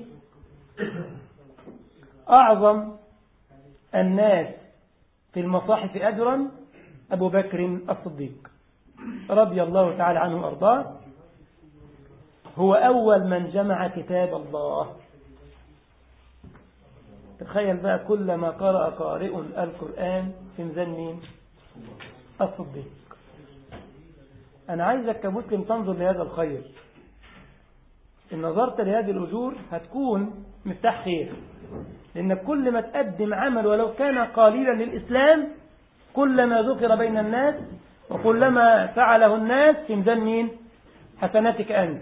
أعظم الناس في المصاحف أجرا أبو بكر الصديق رضي الله تعالى عنه وأرضاه هو أول من جمع كتاب الله تخيل بقى كلما قرأ قارئ القرآن في ميزان مين الصديق أنا عايزك كمسلم تنظر لهذا الخير إن نظرت لهذه الأجور هتكون مفتاح خير لأن كل ما تقدم عمل ولو كان قليلا للإسلام كلما ذكر بين الناس وكلما فعله الناس في ميزان مين حسناتك أنت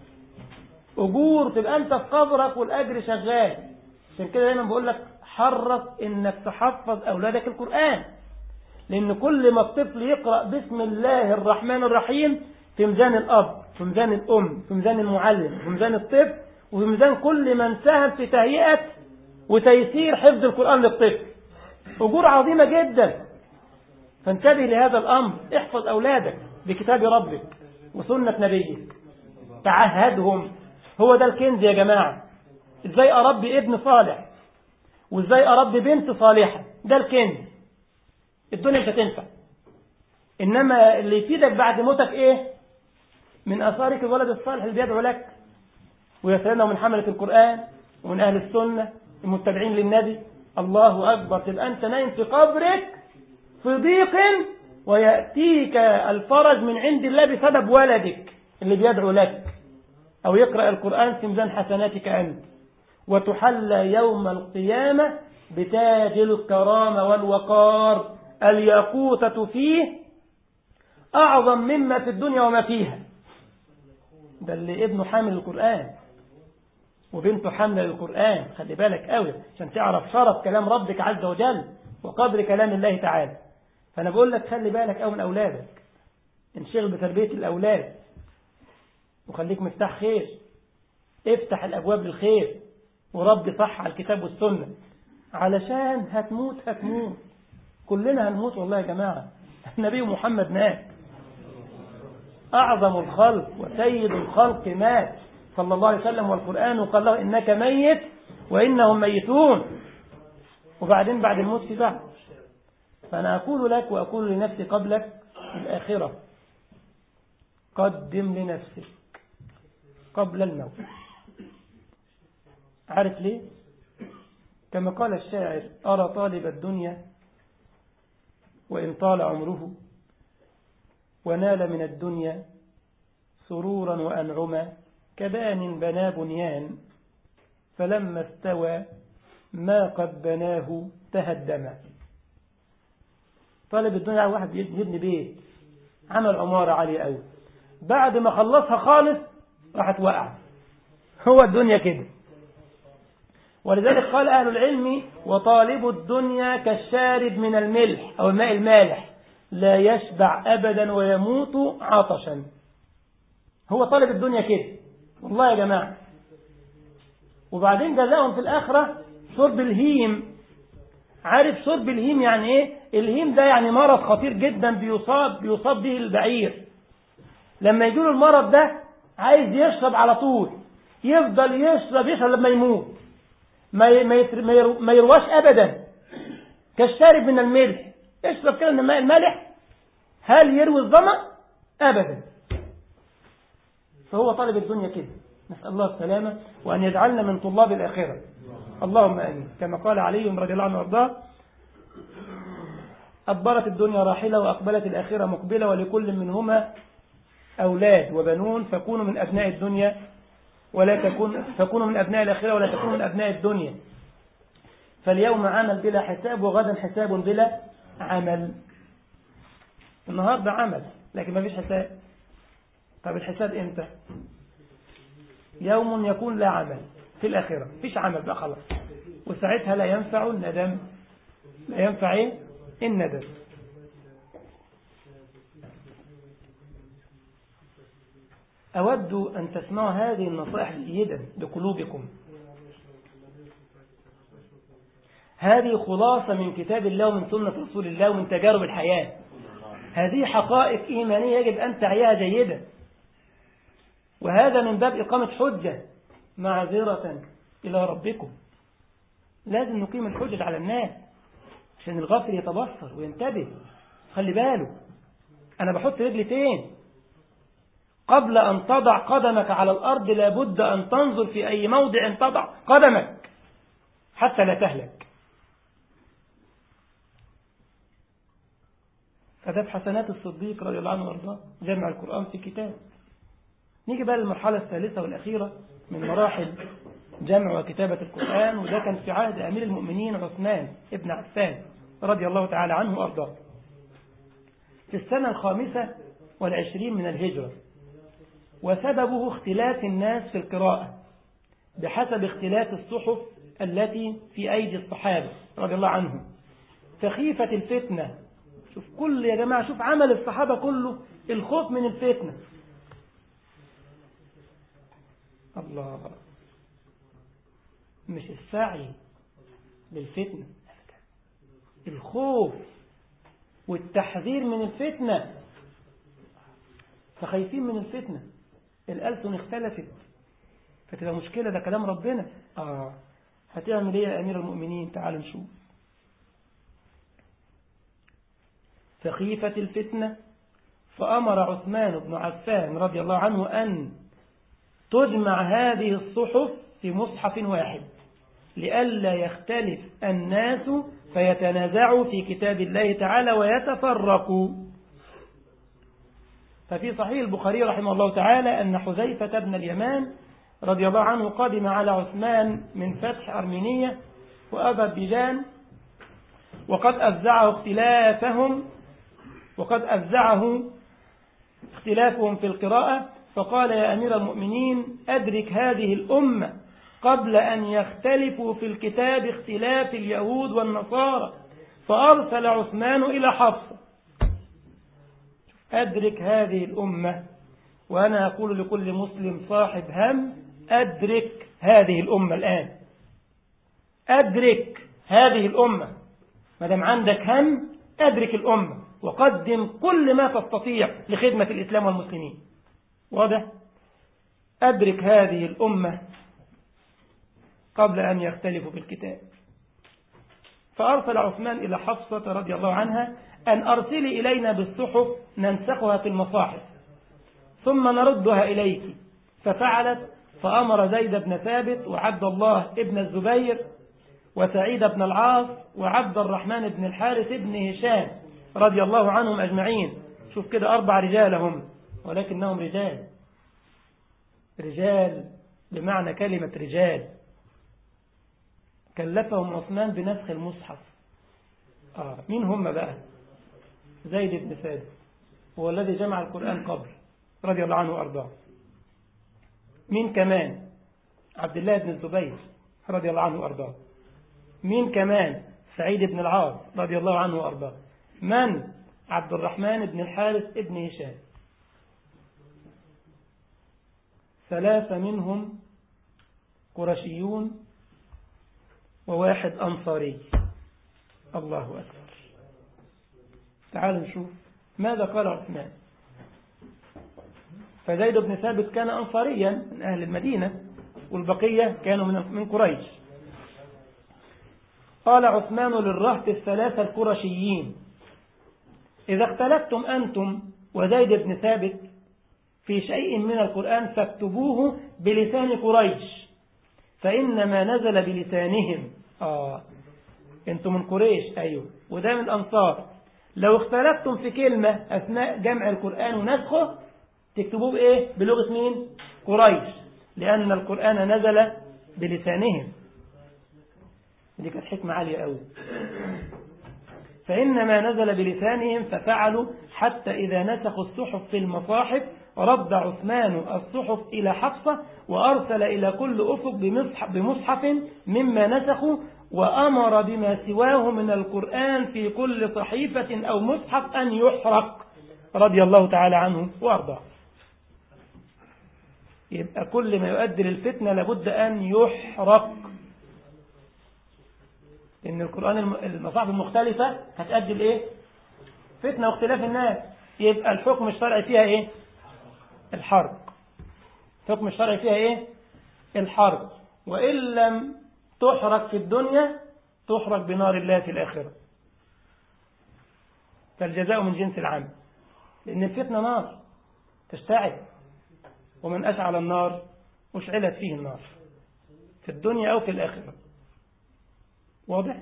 أجور تبقى أنت في قبرك والأجر شغال عشان كده دايما بقول لك حرص إنك تحفظ أولادك القرآن لأن كل ما الطفل يقرأ بسم الله الرحمن الرحيم في ميزان الأب في ميزان الأم في ميزان المعلم في ميزان الطفل وفي ميزان كل من ساهم في تهيئة وتيسير حفظ القرآن للطفل أجور عظيمة جدا فانتبه لهذا الأمر احفظ أولادك بكتاب ربك وسنة نبيك تعهدهم هو ده الكنز يا جماعة ازاي أربي ابن صالح وازاي أربي بنت صالحة ده الكنز الدنيا مش هتنفع إنما اللي يفيدك بعد موتك إيه من أثارك الولد الصالح اللي بيدعو لك ويسألنا من حملة القرآن ومن أهل السنة المتبعين للنبي الله أكبر تبقى أنت نايم في قبرك في ضيق ويأتيك الفرج من عند الله بسبب ولدك اللي بيدعو لك أو يقرأ القرآن في ميزان حسناتك أنت وتحلى يوم القيامة بتاج الكرامة والوقار الياقوتة فيه أعظم مما في الدنيا وما فيها ده اللي ابنه حامل القرآن وبنته حاملة للقرآن خلي بالك قوي عشان تعرف شرف كلام ربك عز وجل وقدر كلام الله تعالى فأنا بقول لك خلي بالك قوي من أولادك انشغل بتربية الأولاد وخليك مفتاح خير افتح الأبواب للخير وربي صح على الكتاب والسنة علشان هتموت هتموت كلنا هنموت والله يا جماعة النبي محمد مات أعظم الخلق وسيد الخلق مات صلى الله عليه وسلم والقرآن قال له إنك ميت وإنهم ميتون وبعدين بعد الموت في بعد فأنا أقول لك وأقول لنفسي قبلك الآخرة قدم لنفسك قبل الموت عارف ليه كما قال الشاعر أرى طالب الدنيا وإن طال عمره ونال من الدنيا سرورا وأنعما كبان بنا بنيان فلما استوى ما قد بناه تهدم طالب الدنيا واحد يبني بيت عمل عمارة عالية قوي بعد ما خلصها خالص راحت وقع هو الدنيا كده ولذلك قال أهل العلم وطالب الدنيا كالشارب من الملح أو الماء المالح لا يشبع أبدا ويموت عطشا هو طالب الدنيا كده والله يا جماعة وبعدين جزاهم في الآخرة شرب الهيم عارف شرب الهيم يعني ايه الهيم ده يعني مرض خطير جدا بيصاب بيصاب به البعير لما يجيله المرض ده عايز يشرب على طول يفضل يشرب يشرب لما يموت ما ما يرواش ابدا كالشارب من الملح اشرب كده من الماء المالح هل يروي الظمأ ابدا فهو طالب الدنيا كده نسأل الله السلامة وأن يجعلنا من طلاب الآخرة اللهم آمين كما قال علي رضي الله عنه وارضاه أدبرت الدنيا راحلة وأقبلت الآخرة مقبلة ولكل منهما أولاد وبنون فكونوا من أبناء الدنيا ولا تكون فكونوا من أبناء الآخرة ولا تكونوا من أبناء الدنيا فاليوم عمل بلا حساب وغدا حساب بلا عمل النهاردة عمل لكن ما فيش حساب طب الحساب امتى يوم يكون لا عمل في الآخرة فيش عمل بقى خلاص وساعتها لا ينفع الندم لا ينفع ايه الندم أود أن تسمعوا هذه النصائح جيدا بقلوبكم هذه خلاصة من كتاب الله ومن سنة رسول الله ومن تجارب الحياة هذه حقائق إيمانية يجب أن تعيها جيدا وهذا من باب إقامة حجة معذرة إلى ربكم لازم نقيم الحجة على الناس عشان الغافل يتبصر وينتبه خلي باله أنا بحط رجلتين قبل أن تضع قدمك على الأرض لابد أن تنظر في أي موضع تضع قدمك حتى لا تهلك فده في حسنات الصديق رضي الله عنه وارضاه جمع القرآن في كتاب نيجي بقى للمرحلة الثالثة والأخيرة من مراحل جمع وكتابة القرآن وده كان في عهد أمير المؤمنين عثمان ابن عفان رضي الله تعالى عنه وأرضاه في السنة الخامسة والعشرين من الهجرة وسببه اختلاف الناس في القراءة بحسب اختلاف الصحف التي في أيدي الصحابة رضي الله عنهم فخيفة الفتنة شوف كل يا جماعة شوف عمل الصحابة كله الخوف من الفتنة الله مش السعي للفتنة الخوف والتحذير من الفتنة فخايفين من الفتنة الألسن اختلفت فتبقى مشكلة ده كلام ربنا آه هتعمل ايه يا أمير المؤمنين تعالوا نشوف فخيفة الفتنة فأمر عثمان بن عفان رضي الله عنه أن تجمع هذه الصحف في مصحف واحد لئلا يختلف الناس فيتنازعوا في كتاب الله تعالى ويتفرقوا ففي صحيح البخاري رحمه الله تعالى أن حذيفة بن اليمان رضي الله عنه قدم على عثمان من فتح أرمينية وأذربيجان وقد أفزعه اختلافهم وقد أفزعه اختلافهم في القراءة فقال يا أمير المؤمنين أدرك هذه الأمة قبل أن يختلفوا في الكتاب اختلاف اليهود والنصارى فأرسل عثمان إلى حفصة أدرك هذه الأمة وأنا أقول لكل مسلم صاحب هم أدرك هذه الأمة الآن أدرك هذه الأمة ما دام عندك هم أدرك الأمة وقدم كل ما تستطيع لخدمة الإسلام والمسلمين واضح أدرك هذه الأمة قبل أن يختلفوا في الكتاب فأرسل عثمان إلى حفصة رضي الله عنها أن أرسلي إلينا بالصحف ننسخها في المصاحف ثم نردها إليك ففعلت فأمر زيد بن ثابت وعبد الله ابن الزبير وسعيد بن العاص وعبد الرحمن بن الحارث بن هشام رضي الله عنهم أجمعين شوف كده أربع رجال هم ولكنهم رجال رجال بمعنى كلمة رجال كلفهم عثمان بنسخ المصحف آه مين هم بقى زيد بن ثابت هو الذي جمع القرآن قبل رضي الله عنه وأرضاه مين كمان عبد الله بن الزبير رضي الله عنه وأرضاه مين كمان سعيد بن العاص رضي الله عنه وأرضاه من عبد الرحمن بن الحارث ابن هشام ثلاثة منهم قرشيون وواحد أنصاري الله أكبر تعالوا نشوف ماذا قال عثمان فزيد بن ثابت كان أنصاريا من أهل المدينة والبقية كانوا من قريش قال عثمان للرهط الثلاثة القرشيين إذا اختلفتم أنتم وزيد بن ثابت في شيء من القرآن فاكتبوه بلسان قريش فإنما نزل بلسانهم آه أنتم من قريش أيوه وده من الأنصار لو اختلفتم في كلمة أثناء جمع القرآن ونسخه تكتبوه بإيه بلغة مين قريش لأن القرآن نزل بلسانهم دي كانت حكمة عالية قوي فإنما نزل بلسانهم ففعلوا حتى إذا نسخوا الصحف في المصاحف رد عثمان الصحف إلى حفصة وأرسل إلى كل أفق بمصحف, بمصحف مما نسخوا وأمر بما سواه من القرآن في كل صحيفة أو مصحف أن يحرق رضي الله تعالى عنه وأرضاه يبقى كل ما يؤدي للفتنة لابد أن يحرق إن القرآن المصاحف المختلفة هتؤدي لإيه فتنة واختلاف الناس يبقى الحكم الشرعي فيها إيه الحرق الحكم الشرعي فيها إيه الحرق وإن لم تحرق في الدنيا تحرق بنار الله في الآخرة فالجزاء من جنس العمل لأن الفتنة نار تشتعل ومن أشعل النار أشعلت فيه النار في الدنيا أو في الآخرة واضح؟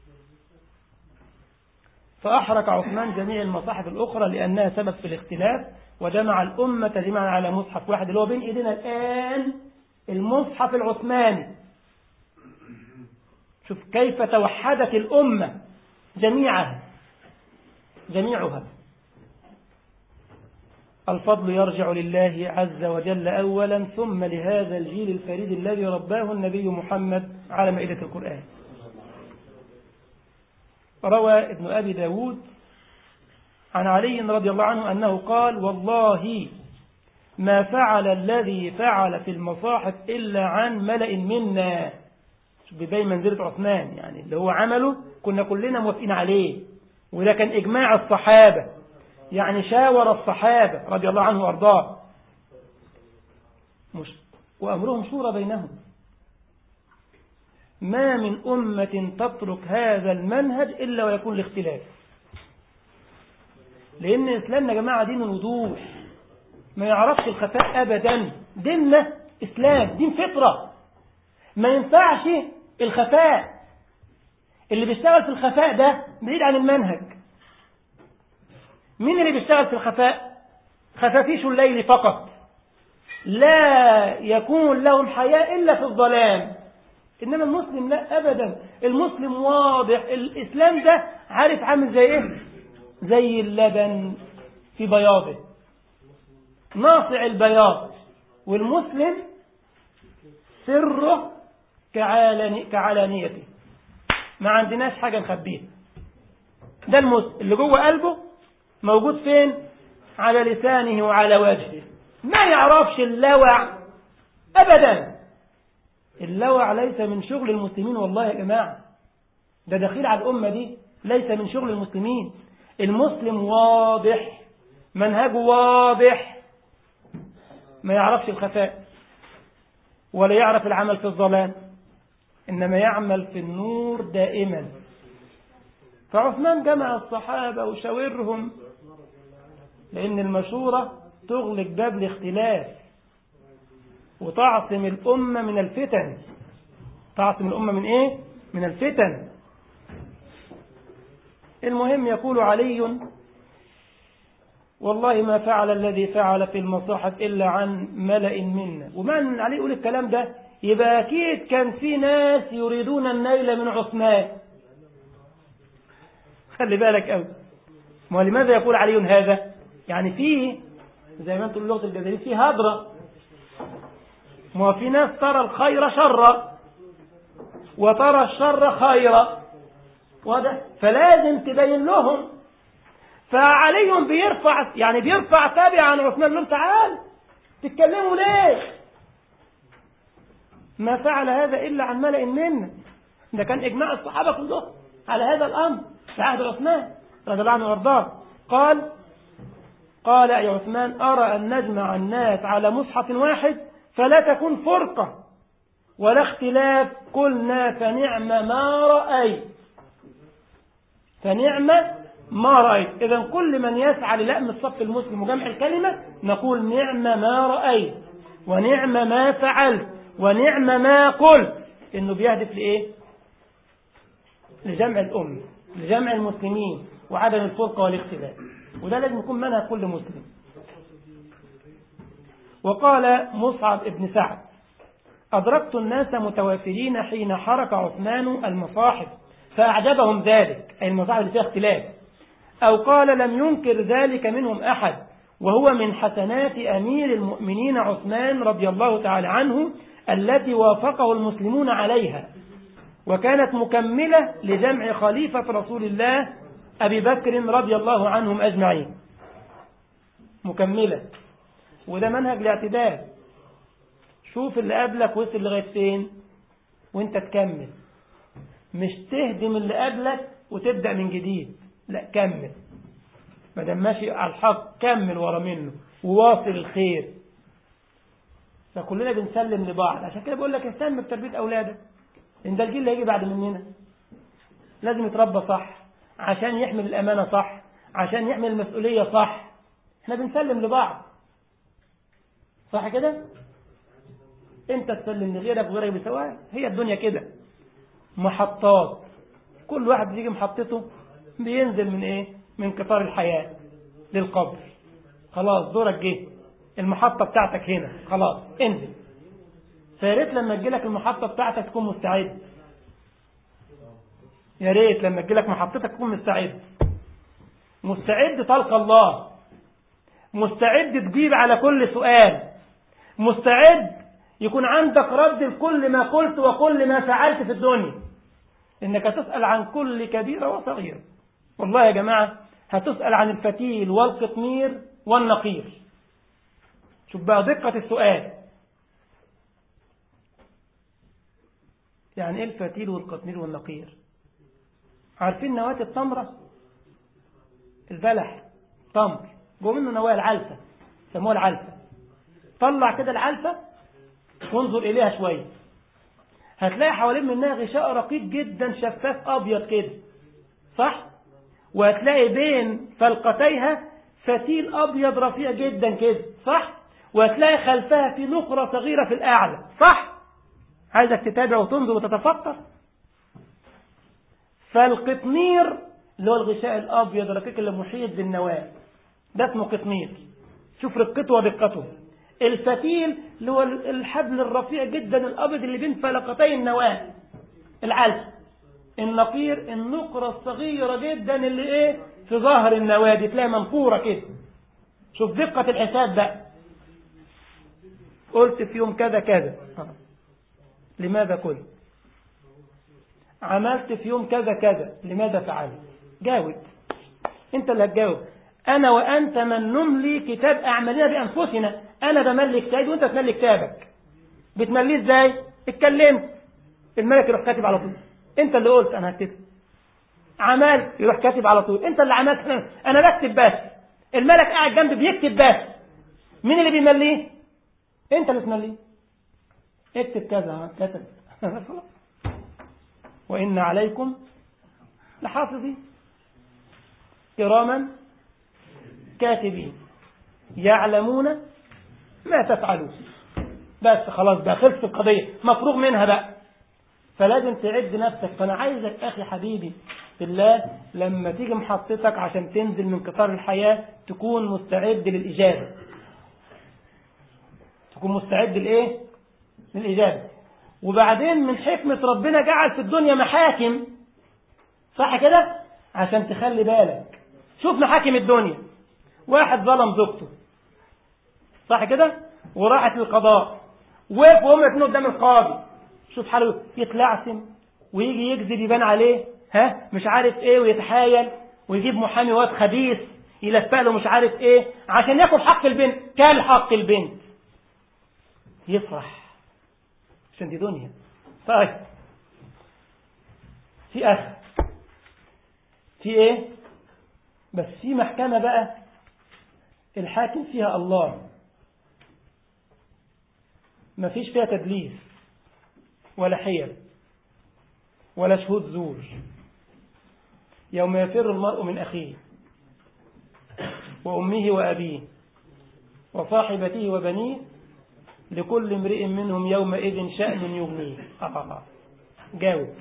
فأحرق عثمان جميع المصاحف الأخرى لأنها سبب في الاختلاف وجمع الأمة جميعا على مصحف واحد اللي هو بين إيدينا الآن المصحف العثماني شوف كيف توحدت الأمة جميعها جميعها الفضل يرجع لله عز وجل أولا ثم لهذا الجيل الفريد الذي رباه النبي محمد على مائدة القرآن روى ابن أبي داود عن علي رضي الله عنه أنه قال والله ما فعل الذي فعل في المصاحف إلا عن ملئ منا ببين منزلة عثمان يعني اللي هو عمله كنا كلنا موافقين عليه وده كان إجماع الصحابة يعني شاور الصحابة رضي الله عنه وأرضاه مش وأمرهم شورى بينهم ما من أمة تترك هذا المنهج إلا ويكون الاختلاف لأن إسلامنا يا جماعة دين الوضوح ما يعرفش الخفاء أبدا ديننا إسلام دين فطرة ما ينفعش الخفاء اللي بيشتغل في الخفاء ده بعيد عن المنهج مين اللي بيشتغل في الخفاء خفافيش الليل فقط لا يكون لهم حياة إلا في الظلام إنما المسلم لا أبدا المسلم واضح الإسلام ده عارف عامل زي إيه زي اللبن في بياضه ناصع البياض والمسلم سره كعلاني كعلانيته ما عندناش حاجة نخبيها ده المسلم اللي جوه قلبه موجود فين على لسانه وعلى وجهه ما يعرفش اللوع أبدا اللوع ليس من شغل المسلمين والله يا جماعة ده دخيل على الأمة دي ليس من شغل المسلمين المسلم واضح منهجه واضح ما يعرفش الخفاء ولا يعرف العمل في الظلام إنما يعمل في النور دائما فعثمان جمع الصحابة وشاورهم لأن المشورة تغلق باب الاختلاف وتعصم الأمة من الفتن تعصم الأمة من إيه؟ من الفتن المهم يقول علي والله ما فعل الذي فعل في المصاحف إلا عن ملأ منا ومن علي يقول الكلام ده يبقى أكيد كان في ناس يريدون النيل من عثمان خلي بالك أوي ما لماذا يقول علي هذا يعني فيه زي ما انتم اللغة الجزائرية فيه هدرة ما في ناس ترى الخير شرا وترى الشر خيرا واضح فلازم تبين لهم فعلي بيرفع يعني بيرفع تابع عن عثمان لهم تعال تتكلموا ليه ما فعل هذا إلا عن ملأ منا ده كان إجماع الصحابة كلهم على هذا الأمر في عهد عثمان رضي الله عنه وارضاه قال قال يا عثمان أرى أن نجمع الناس على مصحف واحد فلا تكون فرقة ولا اختلاف قلنا فنعم ما رأيت فنعم ما رأيت إذا كل من يسعى للأم الصف المسلم وجمع الكلمة نقول نعم ما رأيت ونعم ما فعلت ونعم ما قلت إنه بيهدف لإيه لجمع الأم لجمع المسلمين وعدم الفرقة والاختلاف وده لازم يكون منهج كل مسلم وقال مصعب ابن سعد أدركت الناس متوافرين حين حرك عثمان المصاحف فأعجبهم ذلك أي المصاحف اللي فيها اختلاف أو قال لم ينكر ذلك منهم أحد وهو من حسنات أمير المؤمنين عثمان رضي الله تعالى عنه التي وافقه المسلمون عليها وكانت مكملة لجمع خليفة رسول الله أبي بكر رضي الله عنهم أجمعين مكملة وده منهج الاعتدال شوف اللي قبلك وصل لغاية فين وانت تكمل مش تهدم اللي قبلك وتبدأ من جديد لا كمل ما دام ماشي على الحق كمل ورا منه وواصل الخير فكلنا بنسلم لبعض عشان كده بقول لك اهتم بتربية أولادك لأن ده الجيل اللي هيجي بعد مننا لازم يتربى صح عشان يحمل الأمانة صح عشان يحمل المسؤولية صح احنا بنسلم لبعض صح كده انت تسلم لغيرك وغيرك بسواء هي الدنيا كده محطات كل واحد بيجي محطته بينزل من ايه من قطار الحياة للقبر خلاص دورك جه المحطة بتاعتك هنا خلاص انزل فيا ريت لما تجيلك المحطة بتاعتك تكون مستعد يا ريت لما تجيلك محطتك تكون مستعد مستعد تلقى الله مستعد تجيب على كل سؤال مستعد يكون عندك رد لكل ما قلت وكل ما فعلت في الدنيا انك تسأل عن كل كبيرة وصغيرة والله يا جماعة هتسأل عن الفتيل والقطمير والنقير شوف بقى دقة السؤال يعني ايه الفتيل والقطمير والنقير عارفين نواة التمرة البلح تمر جوه منه نواة العلفة سموها العلفة طلع كده العلفة وانظر إليها شوية هتلاقي حوالين منها غشاء رقيق جدا شفاف أبيض كده صح؟ وهتلاقي بين فلقتيها فتيل أبيض رفيع جدا كده صح؟ وهتلاقي خلفها في نقرة صغيرة في الأعلى صح؟ عايزك تتابع وتنظر وتتفكر فالقطمير اللي هو الغشاء الأبيض الرقيق اللي محيط بالنواة ده اسمه قطمير شوف رقته ودقته الفتيل اللي هو الحبل الرفيع جدا الأبيض اللي بين فلقتي النواة العلف النقير النقرة الصغيرة جدا اللي ايه في ظهر النواة دي تلاقي منفورة كده شوف دقة الحساب بقى قلت في يوم كذا كذا لماذا قلت عملت في يوم كذا كذا لماذا فعلت جاوب انت اللي هتجاوب انا وانت من نملي كتاب اعمالنا بانفسنا انا بملي كتابي وانت تملي كتابك بتمليه ازاي اتكلمت الملك يروح كاتب على طول انت اللي قلت انا هكتب عملت يروح كاتب على طول انت اللي عملت انا بكتب بس الملك قاعد جنبي بيكتب بس مين اللي بيمليه انت اللي تمليه اكتب كذا كتب وإن عليكم لحافظين كراما كاتبين يعلمون ما تفعلون بس خلاص بقى خلصت القضية مفروغ منها بقى فلازم تعد نفسك فأنا عايزك أخي حبيبي في الله لما تيجي محطتك عشان تنزل من قطار الحياة تكون مستعد للإجابة تكون مستعد لإيه؟ للإجابة وبعدين من حكمة ربنا جعل في الدنيا محاكم صح كده عشان تخلي بالك شوف محاكم الدنيا واحد ظلم زوجته صح كده وراحت للقضاء وقف وهم الاثنين قدام القاضي شوف حاله يتلعثم ويجي يكذب يبان عليه ها مش عارف ايه ويتحايل ويجيب محامي واد خبيث يلفق له مش عارف ايه عشان ياخد حق البنت كل حق البنت يفرح عشان دي دنيا طيب في اخر في ايه بس في محكمة بقى الحاكم فيها الله ما فيش فيها تدليس ولا حيل ولا شهود زور يوم يفر المرء من أخيه وأمه وأبيه وصاحبته وبنيه لكل امرئ منهم يومئذ شأن يغنيه آه. جاوب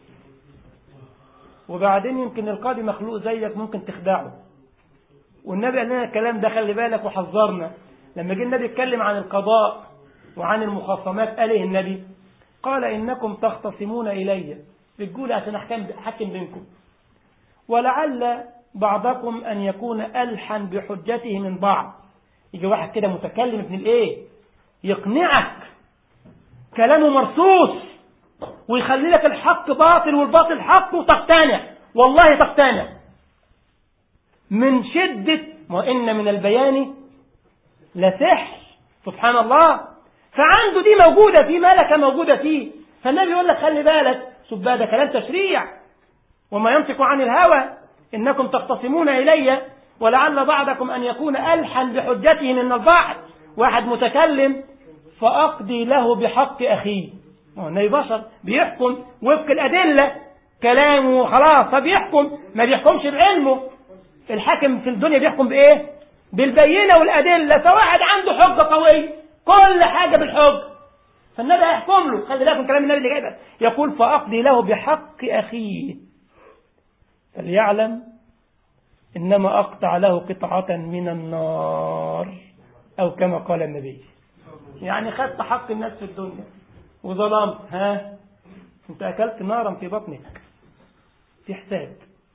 وبعدين يمكن القاضي مخلوق زيك ممكن تخدعه والنبي قال لنا الكلام ده خلي بالك وحذرنا لما جه النبي يتكلم عن القضاء وعن المخاصمات قال ايه النبي قال إنكم تختصمون إلي بتقول عشان أحكم أحكم بينكم ولعل بعضكم أن يكون ألحن بحجته من بعض يجي واحد كده متكلم ابن الإيه يقنعك كلامه مرصوص ويخلي لك الحق باطل والباطل حق وتقتنع والله تقتنع من شدة وإن من البيان لسحر سبحان الله فعنده دي موجودة فيه ملكة موجودة فيه فالنبي يقول لك خلي بالك شوف بقى ده كلام تشريع وما ينطق عن الهوى إنكم تختصمون إلي ولعل بعضكم أن يكون ألحن بحجته من البعض واحد متكلم فأقضي له بحق أخيه هو النبي بشر بيحكم وفق الأدلة كلامه خلاص فبيحكم ما بيحكمش بعلمه الحاكم في الدنيا بيحكم بإيه بالبينة والأدلة فواحد عنده حجة قوية كل حاجة بالحجة فالنبي هيحكم له خلي بالك من كلام النبي اللي جاي بقى يقول فأقضي له بحق أخيه فليعلم إنما أقطع له قطعة من النار أو كما قال النبي يعني خدت حق الناس في الدنيا وظلمت ها انت أكلت نارا في بطنك في حساب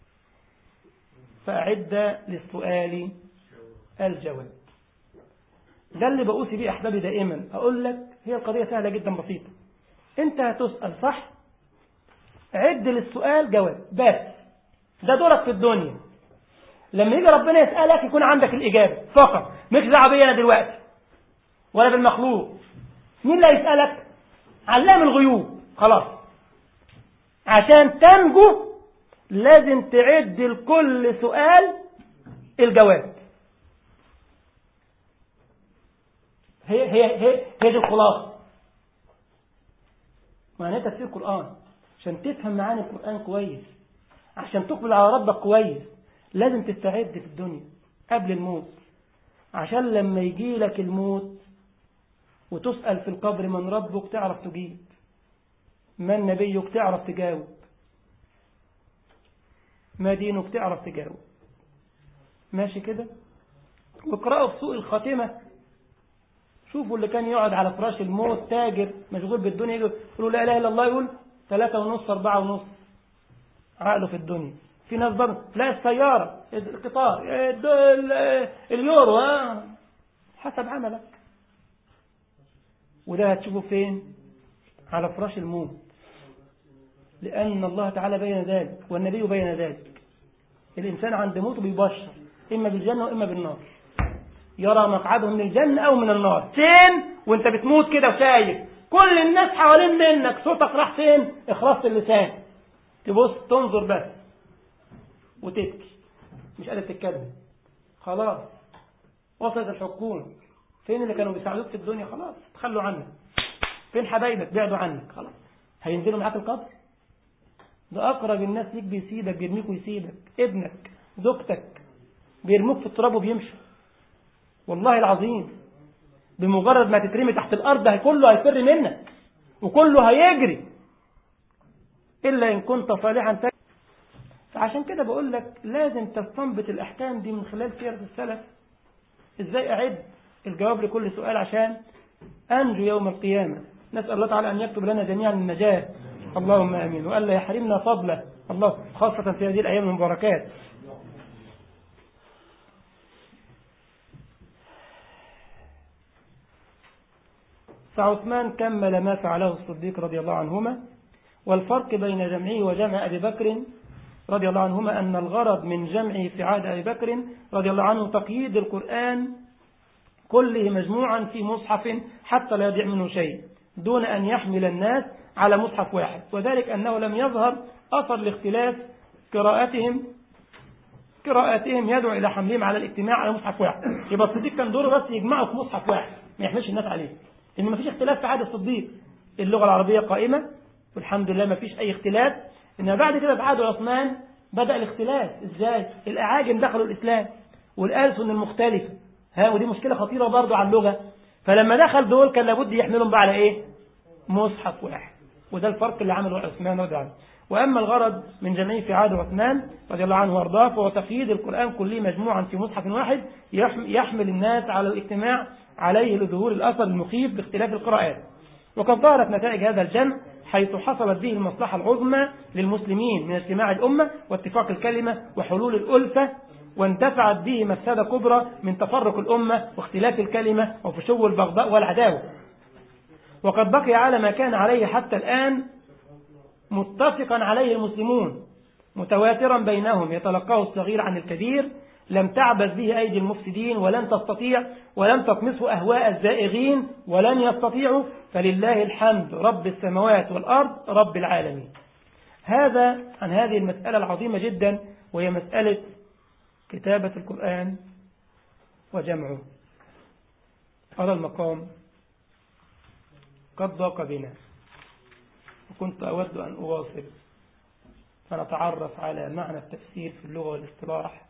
فأعد للسؤال الجواب ده اللي بقوسي بيه أحبابي دائما أقول لك هي القضية سهلة جدا بسيطة أنت هتسأل صح عد للسؤال جواب بس ده دورك في الدنيا لما يجي ربنا يسألك يكون عندك الإجابة فقط مش دعوه بيا أنا دلوقتي ولا بالمخلوق مين اللي هيسألك علام الغيوب خلاص عشان تنجو لازم تعد لكل سؤال الجواب هي هي هي هي دي الخلاصة معنى تفسير القرآن عشان تفهم معاني القرآن كويس عشان تقبل على ربك كويس لازم تستعد في الدنيا قبل الموت عشان لما يجي لك الموت وتسأل في القبر من ربك تعرف تجيب من نبيك تعرف تجاوب ما دينك تعرف تجاوب ماشي كده واقرأوا في سوء الخاتمة شوفوا اللي كان يقعد على فراش الموت تاجر مشغول بالدنيا يقول لا اله الا الله يقول ثلاثة ونص أربعة ونص عقله في الدنيا في ناس برضه لا السيارة القطار اليورو ها حسب عملك وده هتشوفه فين على فراش الموت لأن الله تعالى بين ذلك والنبي بين ذلك الإنسان عند موته بيبشر إما بالجنة وإما بالنار يرى مقعده من الجنة أو من النار فين وانت بتموت كده وشايف كل الناس حوالين منك صوتك راح فين اخرست اللسان تبص تنظر بس وتبكي مش قادر تتكلم خلاص وصلت الحكومة فين اللي كانوا بيساعدوك في الدنيا خلاص تخلوا عنك فين حبايبك بعدوا عنك خلاص هينزلوا معاك القبر ده أقرب الناس ليك بيسيبك بيرميك ويسيبك ابنك زوجتك بيرموك في التراب وبيمشوا والله العظيم بمجرد ما تترمي تحت الأرض كله هيفر منك وكله هيجري إلا إن كنت صالحا فعشان كده بقول لك لازم تستنبط الأحكام دي من خلال سيرة السلف إزاي أعد الجواب لكل سؤال عشان أنجو يوم القيامة نسأل الله تعالى أن يكتب لنا جميعا النجاة اللهم آمين وألا يحرمنا فضله الله خاصة في هذه الأيام المباركات فعثمان كمل ما فعله الصديق رضي الله عنهما والفرق بين جمعه وجمع أبي بكر رضي الله عنهما أن الغرض من جمعه في عهد أبي بكر رضي الله عنه تقييد القرآن كله مجموعا في مصحف حتى لا يضيع منه شيء دون أن يحمل الناس على مصحف واحد وذلك أنه لم يظهر أثر لاختلاف قراءتهم قراءاتهم يدعو إلى حملهم على الاجتماع على مصحف واحد يبقى الصديق كان دوره بس يجمعه في مصحف واحد ما يحملش الناس عليه إن ما فيش اختلاف في عهد الصديق اللغة العربية قائمة والحمد لله ما فيش أي اختلاف إنما بعد كده في عهد عثمان بدأ الاختلاف إزاي الأعاجم دخلوا الإسلام والألسن المختلفة ها ودي مشكلة خطيرة برضو على اللغة فلما دخل دول كان لابد يحملهم بقى على إيه مصحف واحد وده الفرق اللي عمله عثمان رضي عنه وأما الغرض من جميع في عهد عثمان رضي الله عنه وارضاه فهو تقييد القرآن كله مجموعا في مصحف واحد يحمل الناس على الاجتماع عليه لظهور الأثر المخيف باختلاف القراءات وقد ظهرت نتائج هذا الجمع حيث حصلت به المصلحة العظمى للمسلمين من اجتماع الأمة واتفاق الكلمة وحلول الألفة واندفعت به مفسدة كبرى من تفرق الأمة واختلاف الكلمة وفشو البغضاء والعداوة وقد بقي على ما كان عليه حتى الآن متفقا عليه المسلمون متواترا بينهم يتلقاه الصغير عن الكبير لم تعبث به أيدي المفسدين ولن تستطيع ولم تطمسه أهواء الزائغين ولن يستطيعوا فلله الحمد رب السماوات والأرض رب العالمين هذا عن هذه المسألة العظيمة جدا وهي مسألة كتابة القرآن وجمعه هذا المقام قد ضاق بنا وكنت أود أن أواصل فنتعرف على معنى التفسير في اللغة والاصطلاح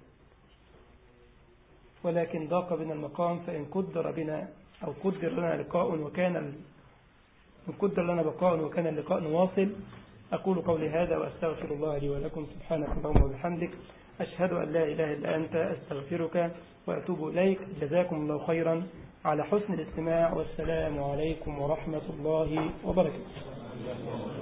ولكن ضاق بنا المقام فإن قدر بنا أو قدر لنا لقاء وكان إن قدر لنا بقاء وكان اللقاء نواصل أقول قولي هذا وأستغفر الله لي ولكم سبحانك اللهم وبحمدك أشهد أن لا إله إلا أنت أستغفرك وأتوب إليك جزاكم الله خيرا على حسن الاستماع والسلام عليكم ورحمة الله وبركاته